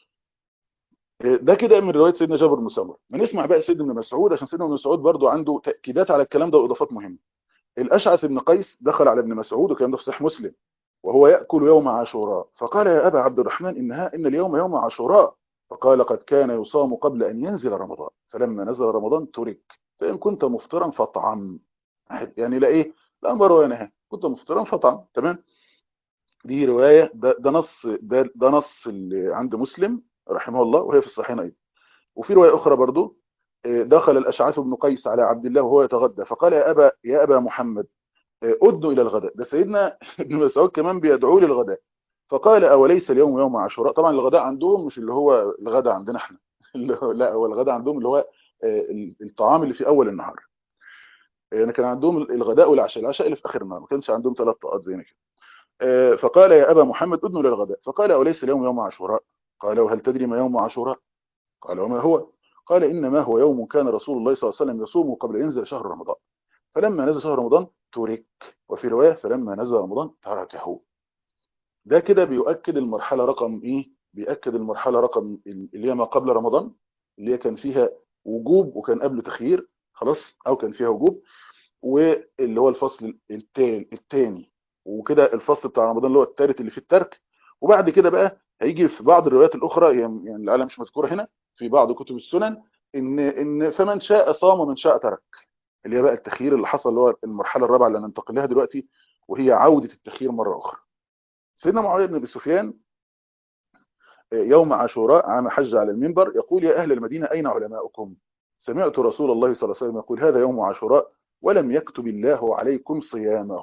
Speaker 1: ده كده من روايه سيدنا جابر بن سمره ما نسمع بقى سيدنا ابن مسعود عشان سيدنا ابن مسعود برضو عنده تاكيدات على الكلام ده واضافات مهمه الاشعث بن قيس دخل على ابن مسعود وكان ده في صحيح مسلم وهو ياكل يوم عاشوراء فقال يا ابا عبد الرحمن انها ان اليوم يوم عاشوراء فقال قد كان يصام قبل ان ينزل رمضان فلما نزل رمضان ترك فان كنت مفطرا فاطعم يعني لا ايه لا امر ولا نهى كنت مفطرا فاطعم تمام دي روايه ده, ده نص ده, ده نص اللي عند مسلم رحمه الله وهي في الصحيحين ايضا وفي روايه اخرى برضو دخل الاشعث بن قيس على عبد الله وهو يتغدى فقال يا ابا يا ابا محمد ادوا الى الغداء ده سيدنا ابن مسعود كمان بيدعوه للغداء فقال اوليس اليوم يوم عاشوراء طبعا الغداء عندهم مش اللي هو الغداء عندنا احنا لا هو الغداء عندهم اللي هو الطعام اللي في اول النهار يعني كان عندهم الغداء والعشاء العشاء اللي في اخر النهار ما كانش عندهم ثلاث طاقات زي كده فقال يا ابا محمد ادنوا للغداء فقال اوليس اليوم يوم عاشوراء قال وهل تدري ما يوم عاشوراء قال وما هو قال انما هو يوم كان رسول الله صلى الله عليه وسلم يصوم قبل ان ينزل شهر رمضان فلما نزل شهر رمضان ترك وفي روايه فلما نزل رمضان تركه ده كده بيؤكد المرحله رقم ايه بيأكد المرحله رقم اللي هي ما قبل رمضان اللي هي كان فيها وجوب وكان قبل تخيير خلاص او كان فيها وجوب واللي هو الفصل الثاني وكده الفصل بتاع رمضان اللي هو الثالث اللي فيه الترك وبعد كده بقى هيجي في بعض الروايات الاخرى يعني العالم مش مذكوره هنا في بعض كتب السنن ان ان فمن شاء صام ومن شاء ترك اللي هي بقى التخيير اللي حصل اللي هو المرحله الرابعه اللي هننتقل لها دلوقتي وهي عوده التخيير مره اخرى سيدنا معاويه بن ابي سفيان يوم عاشوراء عام حج على المنبر يقول يا اهل المدينه اين علماؤكم سمعت رسول الله صلى الله عليه وسلم يقول هذا يوم عاشوراء ولم يكتب الله عليكم صيامه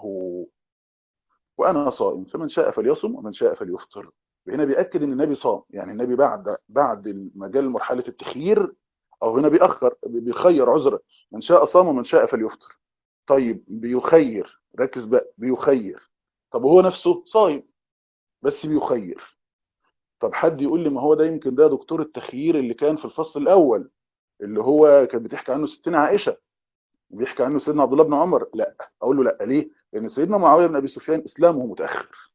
Speaker 1: وانا صائم فمن شاء فليصم ومن شاء فليفطر هنا بيأكد ان النبي صام يعني النبي بعد بعد مجال مرحله التخيير او هنا بيأخر بيخير عذر من شاء صام ومن شاء فليفطر طيب بيخير ركز بقى بيخير طب هو نفسه صايم بس بيخير طب حد يقول لي ما هو ده يمكن ده دكتور التخيير اللي كان في الفصل الاول اللي هو كانت بتحكي عنه ستنا عائشه بيحكي عنه سيدنا عبد الله بن عمر لا اقول له لا ليه لان سيدنا معاويه بن ابي سفيان اسلامه متاخر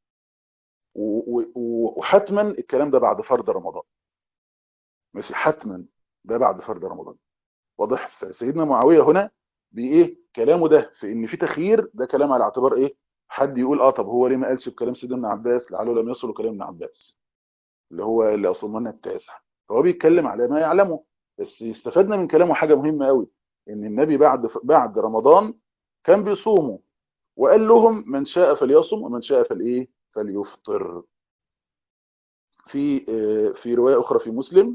Speaker 1: وحتما الكلام ده بعد فرض رمضان ماشي حتما ده بعد فرض رمضان واضح فسيدنا معاويه هنا بايه كلامه ده في ان في تخيير ده كلام على اعتبار ايه حد يقول اه طب هو ليه ما قالش بكلام سيدنا ابن عباس لعله لم يصل كلام ابن عباس اللي هو اللي اصلا التاسع فهو بيتكلم على ما يعلمه بس استفدنا من كلامه حاجه مهمه قوي ان النبي بعد بعد رمضان كان بيصوموا وقال لهم من شاء فليصم ومن شاء فالايه فليفطر في في روايه اخرى في مسلم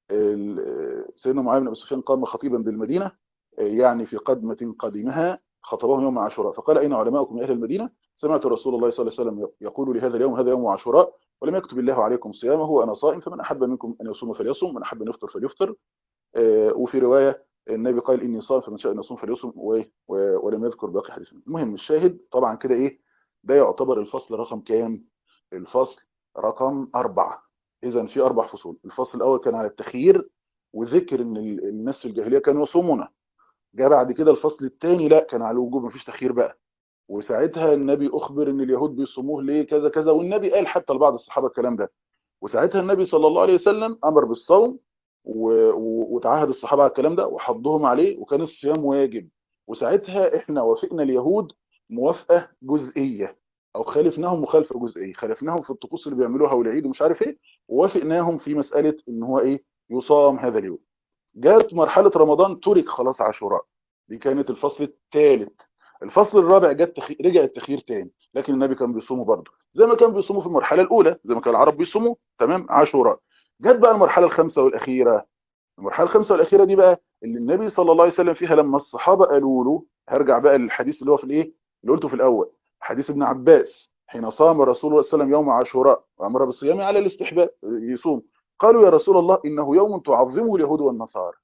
Speaker 1: سيدنا معاويه بن ابي سفيان قام خطيبا بالمدينه يعني في قدمه قدمها خطبهم يوم عاشوراء فقال اين علماؤكم يا اهل المدينه سمعت رسول الله صلى الله عليه وسلم يقول لهذا اليوم هذا يوم عاشوراء ولم يكتب الله عليكم صيامه وانا صائم فمن احب منكم ان يصوم فليصوم ومن احب ان يفطر فليفطر وفي روايه النبي قال اني صائم فمن شاء ان يصوم فليصوم ولم يذكر باقي حديث المهم الشاهد طبعا كده ايه ده يعتبر الفصل رقم كام الفصل رقم أربعة إذا في أربع فصول الفصل الأول كان على التخيير وذكر إن الناس في الجاهلية كانوا يصومون جاء بعد كده الفصل الثاني لا كان على الوجوب مفيش تخيير بقى وساعتها النبي أخبر إن اليهود بيصوموه ليه كذا كذا والنبي قال حتى لبعض الصحابة الكلام ده وساعتها النبي صلى الله عليه وسلم أمر بالصوم وتعهد الصحابة على الكلام ده وحضهم عليه وكان الصيام واجب وساعتها احنا وافقنا اليهود موافقة جزئية او خالفناهم مخالفه جزئيه خالفناهم في الطقوس اللي بيعملوها والعيد ومش عارف ايه ووافقناهم في مساله ان هو ايه يصام هذا اليوم جاءت مرحله رمضان ترك خلاص عاشوراء دي كانت الفصل الثالث الفصل الرابع جت تخي... رجع التخيير تاني لكن النبي كان بيصومه برضه زي ما كان بيصوموا في المرحله الاولى زي ما كان العرب بيصوموا تمام عاشوراء جت بقى المرحله الخامسه والاخيره المرحله الخامسه والاخيره دي بقى اللي النبي صلى الله عليه وسلم فيها لما الصحابه قالوا له هرجع بقى للحديث اللي هو في الايه اللي قلته في الاول حديث ابن عباس حين صام رسول الله صلى الله عليه وسلم يوم عاشوراء وامر بالصيام على الاستحباب يصوم قالوا يا رسول الله انه يوم تعظمه اليهود والنصارى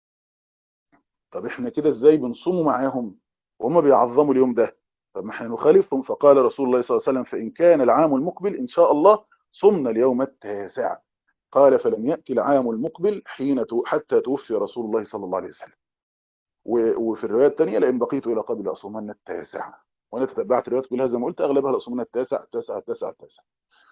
Speaker 1: طب احنا كده ازاي بنصوم معاهم وهم بيعظموا اليوم ده طب ما احنا نخالفهم فقال رسول الله صلى الله عليه وسلم فان كان العام المقبل ان شاء الله صمنا اليوم التاسع قال فلم ياتي العام المقبل حين حتى توفي رسول الله صلى الله عليه وسلم وفي الروايه الثانيه لئن بقيت الى قبل لاصومن التاسع وانا تتبعت الروايات كلها زي ما قلت اغلبها الاصومنا التاسع التاسع التاسع التاسع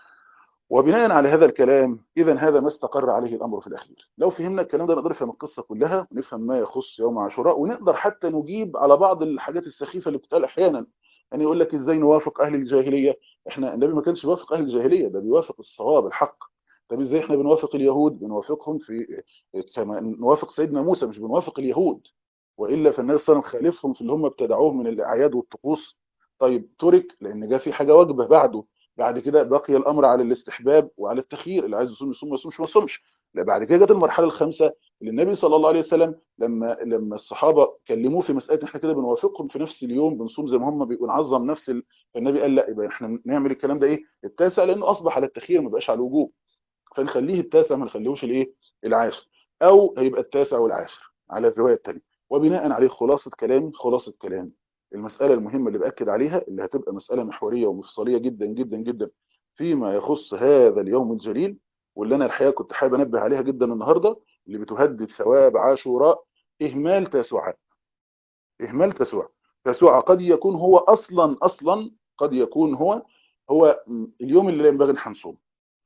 Speaker 1: وبناء على هذا الكلام اذا هذا ما استقر عليه الامر في الاخير لو فهمنا الكلام ده نقدر نفهم القصه كلها ونفهم ما يخص يوم عاشوراء ونقدر حتى نجيب على بعض الحاجات السخيفه اللي بتتقال احيانا يعني يقول لك ازاي نوافق اهل الجاهليه احنا النبي ما كانش بيوافق اهل الجاهليه ده بيوافق الصواب الحق طب ازاي احنا بنوافق اليهود بنوافقهم في كما نوافق سيدنا موسى مش بنوافق اليهود والا فالناس صار خالفهم في اللي هم ابتدعوه من الاعياد والطقوس طيب ترك لان جه في حاجه واجبه بعده بعد كده بقي الامر على الاستحباب وعلى التخيير اللي عايز يصوم يصوم ما يصومش ما يصومش لا بعد كده جت المرحله الخامسه اللي النبي صلى الله عليه وسلم لما لما الصحابه كلموه في مساله احنا كده بنوافقهم في نفس اليوم بنصوم زي ما هم بنعظم نفس ال... فالنبي قال لا يبقى احنا نعمل الكلام ده ايه التاسع لانه اصبح على التخيير ما بقاش على الوجوب فنخليه التاسع ما نخليهوش الايه العاشر او هيبقى التاسع والعاشر على الروايه الثانيه وبناء عليه خلاصه كلامي خلاصه كلامي المسألة المهمة اللي بأكد عليها اللي هتبقى مسألة محورية ومفصلية جدا جدا جدا فيما يخص هذا اليوم الجليل واللي أنا الحقيقة كنت حابب أنبه عليها جدا النهاردة اللي بتهدد ثواب عاشوراء إهمال تاسوعاء إهمال تاسوعاء تاسوعاء قد يكون هو أصلا أصلا قد يكون هو هو اليوم اللي ينبغي ان هنصوم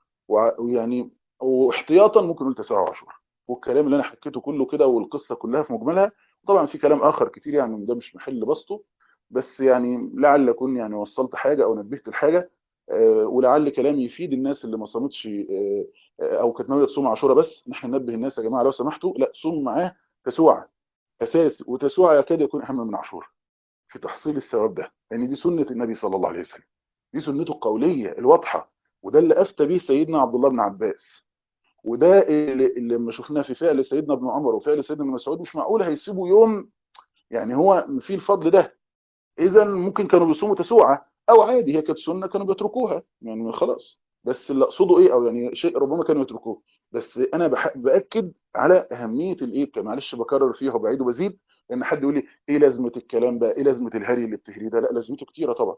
Speaker 1: ويعني واحتياطا ممكن نقول تاسوعاء وعاشوراء والكلام اللي انا حكيته كله كده والقصه كلها في مجملها طبعا في كلام اخر كتير يعني ده مش محل بسطه بس يعني لعل اكون يعني وصلت حاجه او نبهت لحاجه ولعل كلامي يفيد الناس اللي ما صامتش او كانت ناويه تصوم عاشوراء بس ان احنا ننبه الناس يا جماعه لو سمحتوا لا صوم معاه تسوعه اساسي وتسوعه يكاد يكون اهم من عاشوراء في تحصيل الثواب ده لان يعني دي سنه النبي صلى الله عليه وسلم دي سنته القوليه الواضحه وده اللي افتى به سيدنا عبد الله بن عباس وده اللي لما شفناه في فعل سيدنا ابن عمر وفعل سيدنا ابن مسعود مش معقول هيسيبوا يوم يعني هو في الفضل ده اذا ممكن كانوا بيصوموا تسوعه او عادي هي كانت سنه كانوا بيتركوها يعني خلاص بس اللي اقصده ايه او يعني شيء ربما كانوا يتركوه بس انا باكد على اهميه الايه معلش بكرر فيها وبعيد وبزيد لان حد يقول لي ايه لازمه الكلام ده ايه لازمه الهري اللي بتهري ده لا لازمته كتيره طبعا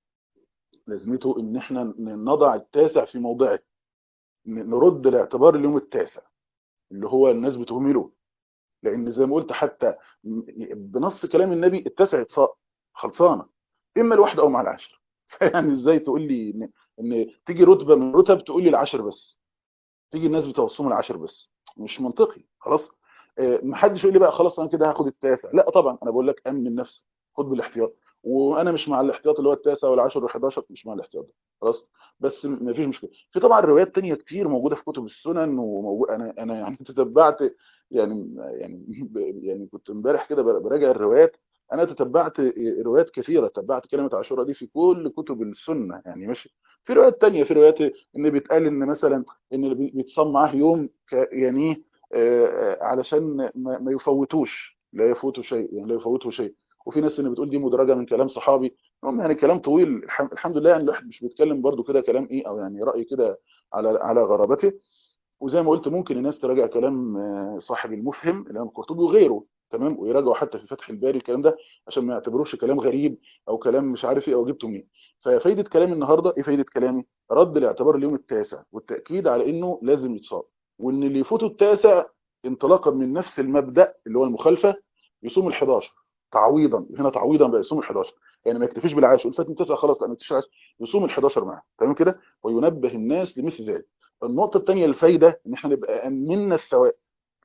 Speaker 1: لازمته ان احنا نضع التاسع في موضعه نرد الاعتبار اليوم التاسع اللي هو الناس بتهمله لان زي ما قلت حتى بنص كلام النبي التاسع اتصاء خلصانه اما الواحد او مع العاشر يعني ازاي تقول لي ان, إن تيجي رتبه من رتب تقول لي العاشر بس تيجي الناس بتوصم العاشر بس مش منطقي خلاص ما حدش يقول لي بقى خلاص انا كده هاخد التاسع لا طبعا انا بقول لك امن النفس خد بالاحتياط وانا مش مع الاحتياط اللي هو التاسع والعاشر وال11 مش مع الاحتياط ده خلاص بس ما فيش مشكله في طبعا روايات تانية كتير موجوده في كتب السنن وموجود انا انا يعني تتبعت يعني يعني يعني كنت امبارح كده براجع الروايات انا تتبعت روايات كثيره تتبعت كلمه عاشوراء دي في كل كتب السنه يعني ماشي في روايات تانية في روايات ان بيتقال ان مثلا ان اللي بيتصام معاه يوم ك- يعني إيه، آه، آه، علشان ما ما يفوتوش لا يفوتوا شيء يعني لا يفوتوا شيء وفي ناس اللي بتقول دي مدرجه من كلام صحابي المهم يعني كلام طويل الحم- الحمد لله يعني الواحد مش بيتكلم برضو كده كلام ايه او يعني راي كده على على غرابته وزي ما قلت ممكن الناس تراجع كلام آه، صاحب المفهم الامام القرطبي وغيره تمام ويراجعوا حتى في فتح الباري الكلام ده عشان ما يعتبروش كلام غريب او كلام مش عارف ايه او جبته منين ففايده كلامي النهارده ايه فايده كلامي رد الاعتبار اليوم التاسع والتاكيد على انه لازم يتصاب وان اللي يفوته التاسع انطلاقا من نفس المبدا اللي هو المخالفه يصوم ال11 تعويضا هنا تعويضا بقى يصوم ال11 يعني ما يكتفيش بالعاشر يقول فاتني التاسع خلاص لا ما يكتفيش العاشر يصوم ال11 معاه تمام كده وينبه الناس لمثل ذلك النقطة الثانية الفايدة ان احنا نبقى امنا الثواب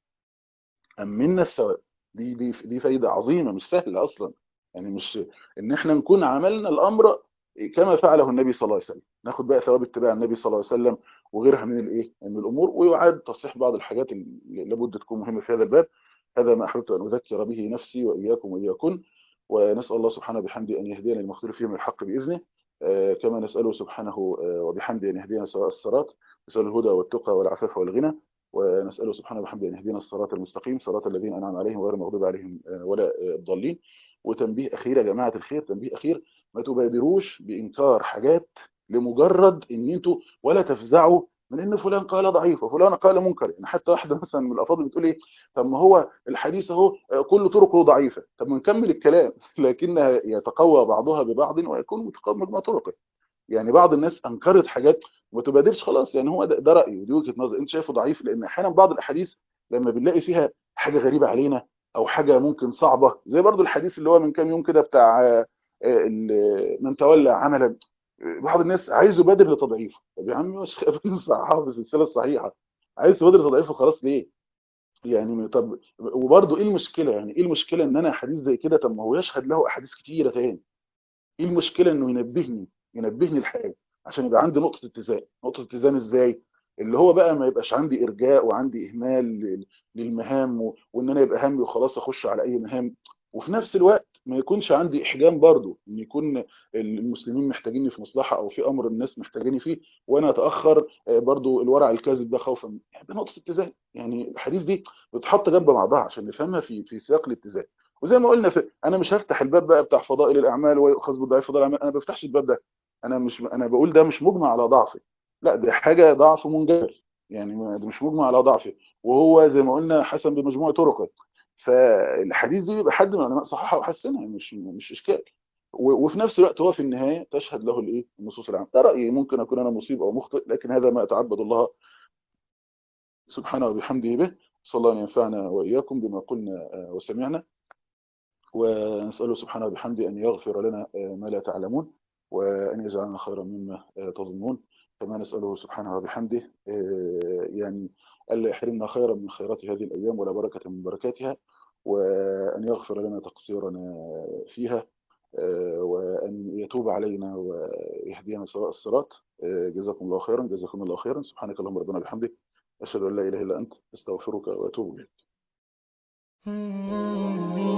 Speaker 1: امنا الثواب دي دي دي فايدة عظيمة مش سهلة اصلا يعني مش ان احنا نكون عملنا الامر كما فعله النبي صلى الله عليه وسلم ناخد بقى ثواب اتباع النبي صلى الله عليه وسلم وغيرها من الايه من الامور ويعاد تصحيح بعض الحاجات اللي لابد تكون مهمة في هذا الباب هذا ما احببت ان اذكر به نفسي واياكم واياكن ونسال الله سبحانه بحمده ان يهدينا المختار فيه من الحق باذنه آه، كما نساله سبحانه آه، وبحمده ان يهدينا سواء الصراط نسال الهدى والتقى والعفاف والغنى ونسأله سبحانه وبحمده أن يهدينا الصراط المستقيم صراط الذين أنعم عليهم غير المغضوب عليهم آه، ولا آه، الضالين وتنبيه أخير يا جماعة الخير تنبيه أخير ما تبادروش بإنكار حاجات لمجرد إن أنتوا ولا تفزعوا من إن فلان قال ضعيف وفلان قال منكر يعني حتى واحدة مثلا من الأفاضل بتقول إيه طب ما هو الحديث أهو آه، كل طرقه ضعيفة طب ما نكمل الكلام لكنها يتقوى بعضها ببعض ويكون متقوى مجموع طرقه يعني بعض الناس انكرت حاجات وما تبادرش خلاص يعني هو ده, ده رايي ودي وجهه نظر انت شايفه ضعيف لان احيانا بعض الاحاديث لما بنلاقي فيها حاجه غريبه علينا او حاجه ممكن صعبه زي برضو الحديث اللي هو من كام يوم كده بتاع آه، آه، ال- من تولى عملا آه، بعض الناس عايز يبادر لتضعيفه طب يا عم مش حافظ السلسله الصحيحه عايز تبادر لتضعيفه خلاص ليه يعني طب وبرضو ايه المشكله يعني ايه المشكله ان انا حديث زي كده طب ما هو يشهد له احاديث كتيره تاني ايه المشكله انه ينبهني ينبهني لحاجه عشان يبقى عندي نقطه اتزان نقطه اتزان ازاي اللي هو بقى ما يبقاش عندي ارجاء وعندي اهمال لل- للمهام و- وان انا يبقى همي وخلاص اخش على اي مهام وفي نفس الوقت ما يكونش عندي احجام برضو ان يكون المسلمين محتاجيني في مصلحه او في امر الناس محتاجيني فيه وانا اتاخر آه، برضو الورع الكاذب ده خوفا من- يعني ده نقطه اتزان يعني الحديث دي بتحط جنب بعضها عشان نفهمها في في سياق الاتزان وزي ما قلنا في انا مش هفتح الباب بقى بتاع فضائل الاعمال ويؤخذ بالضعيف فضائل الاعمال انا ما بفتحش الباب ده انا مش انا بقول ده مش مجمع على ضعفه لا ده حاجه ضعف منجبر يعني ما- ده مش مجمع على ضعفه وهو زي ما قلنا حسن بمجموع طرقه فالحديث دي بيبقى حد من العلماء صححها وحسنها مش مش اشكال و- وفي نفس الوقت هو في النهايه تشهد له الايه النصوص العامه ده رايي ممكن اكون انا مصيب او مخطئ لكن هذا ما اتعبد الله سبحانه وبحمده به صلى الله ان ينفعنا واياكم بما قلنا آه، وسمعنا ونسأله سبحانه وبحمده أن يغفر لنا آه، ما لا تعلمون وأن يجعلنا خيرا مما آه، تظنون كما نسأله سبحانه وبحمده آه، يعني ألا يحرمنا خيرا من خيرات هذه الأيام ولا بركة من بركاتها وأن يغفر لنا تقصيرنا فيها آه، وأن يتوب علينا ويهدينا سواء الصراط آه، جزاكم الله خيرا جزاكم الله خيرا سبحانك اللهم ربنا بحمدك أشهد أن لا إله إلا أنت أستغفرك وأتوب إليك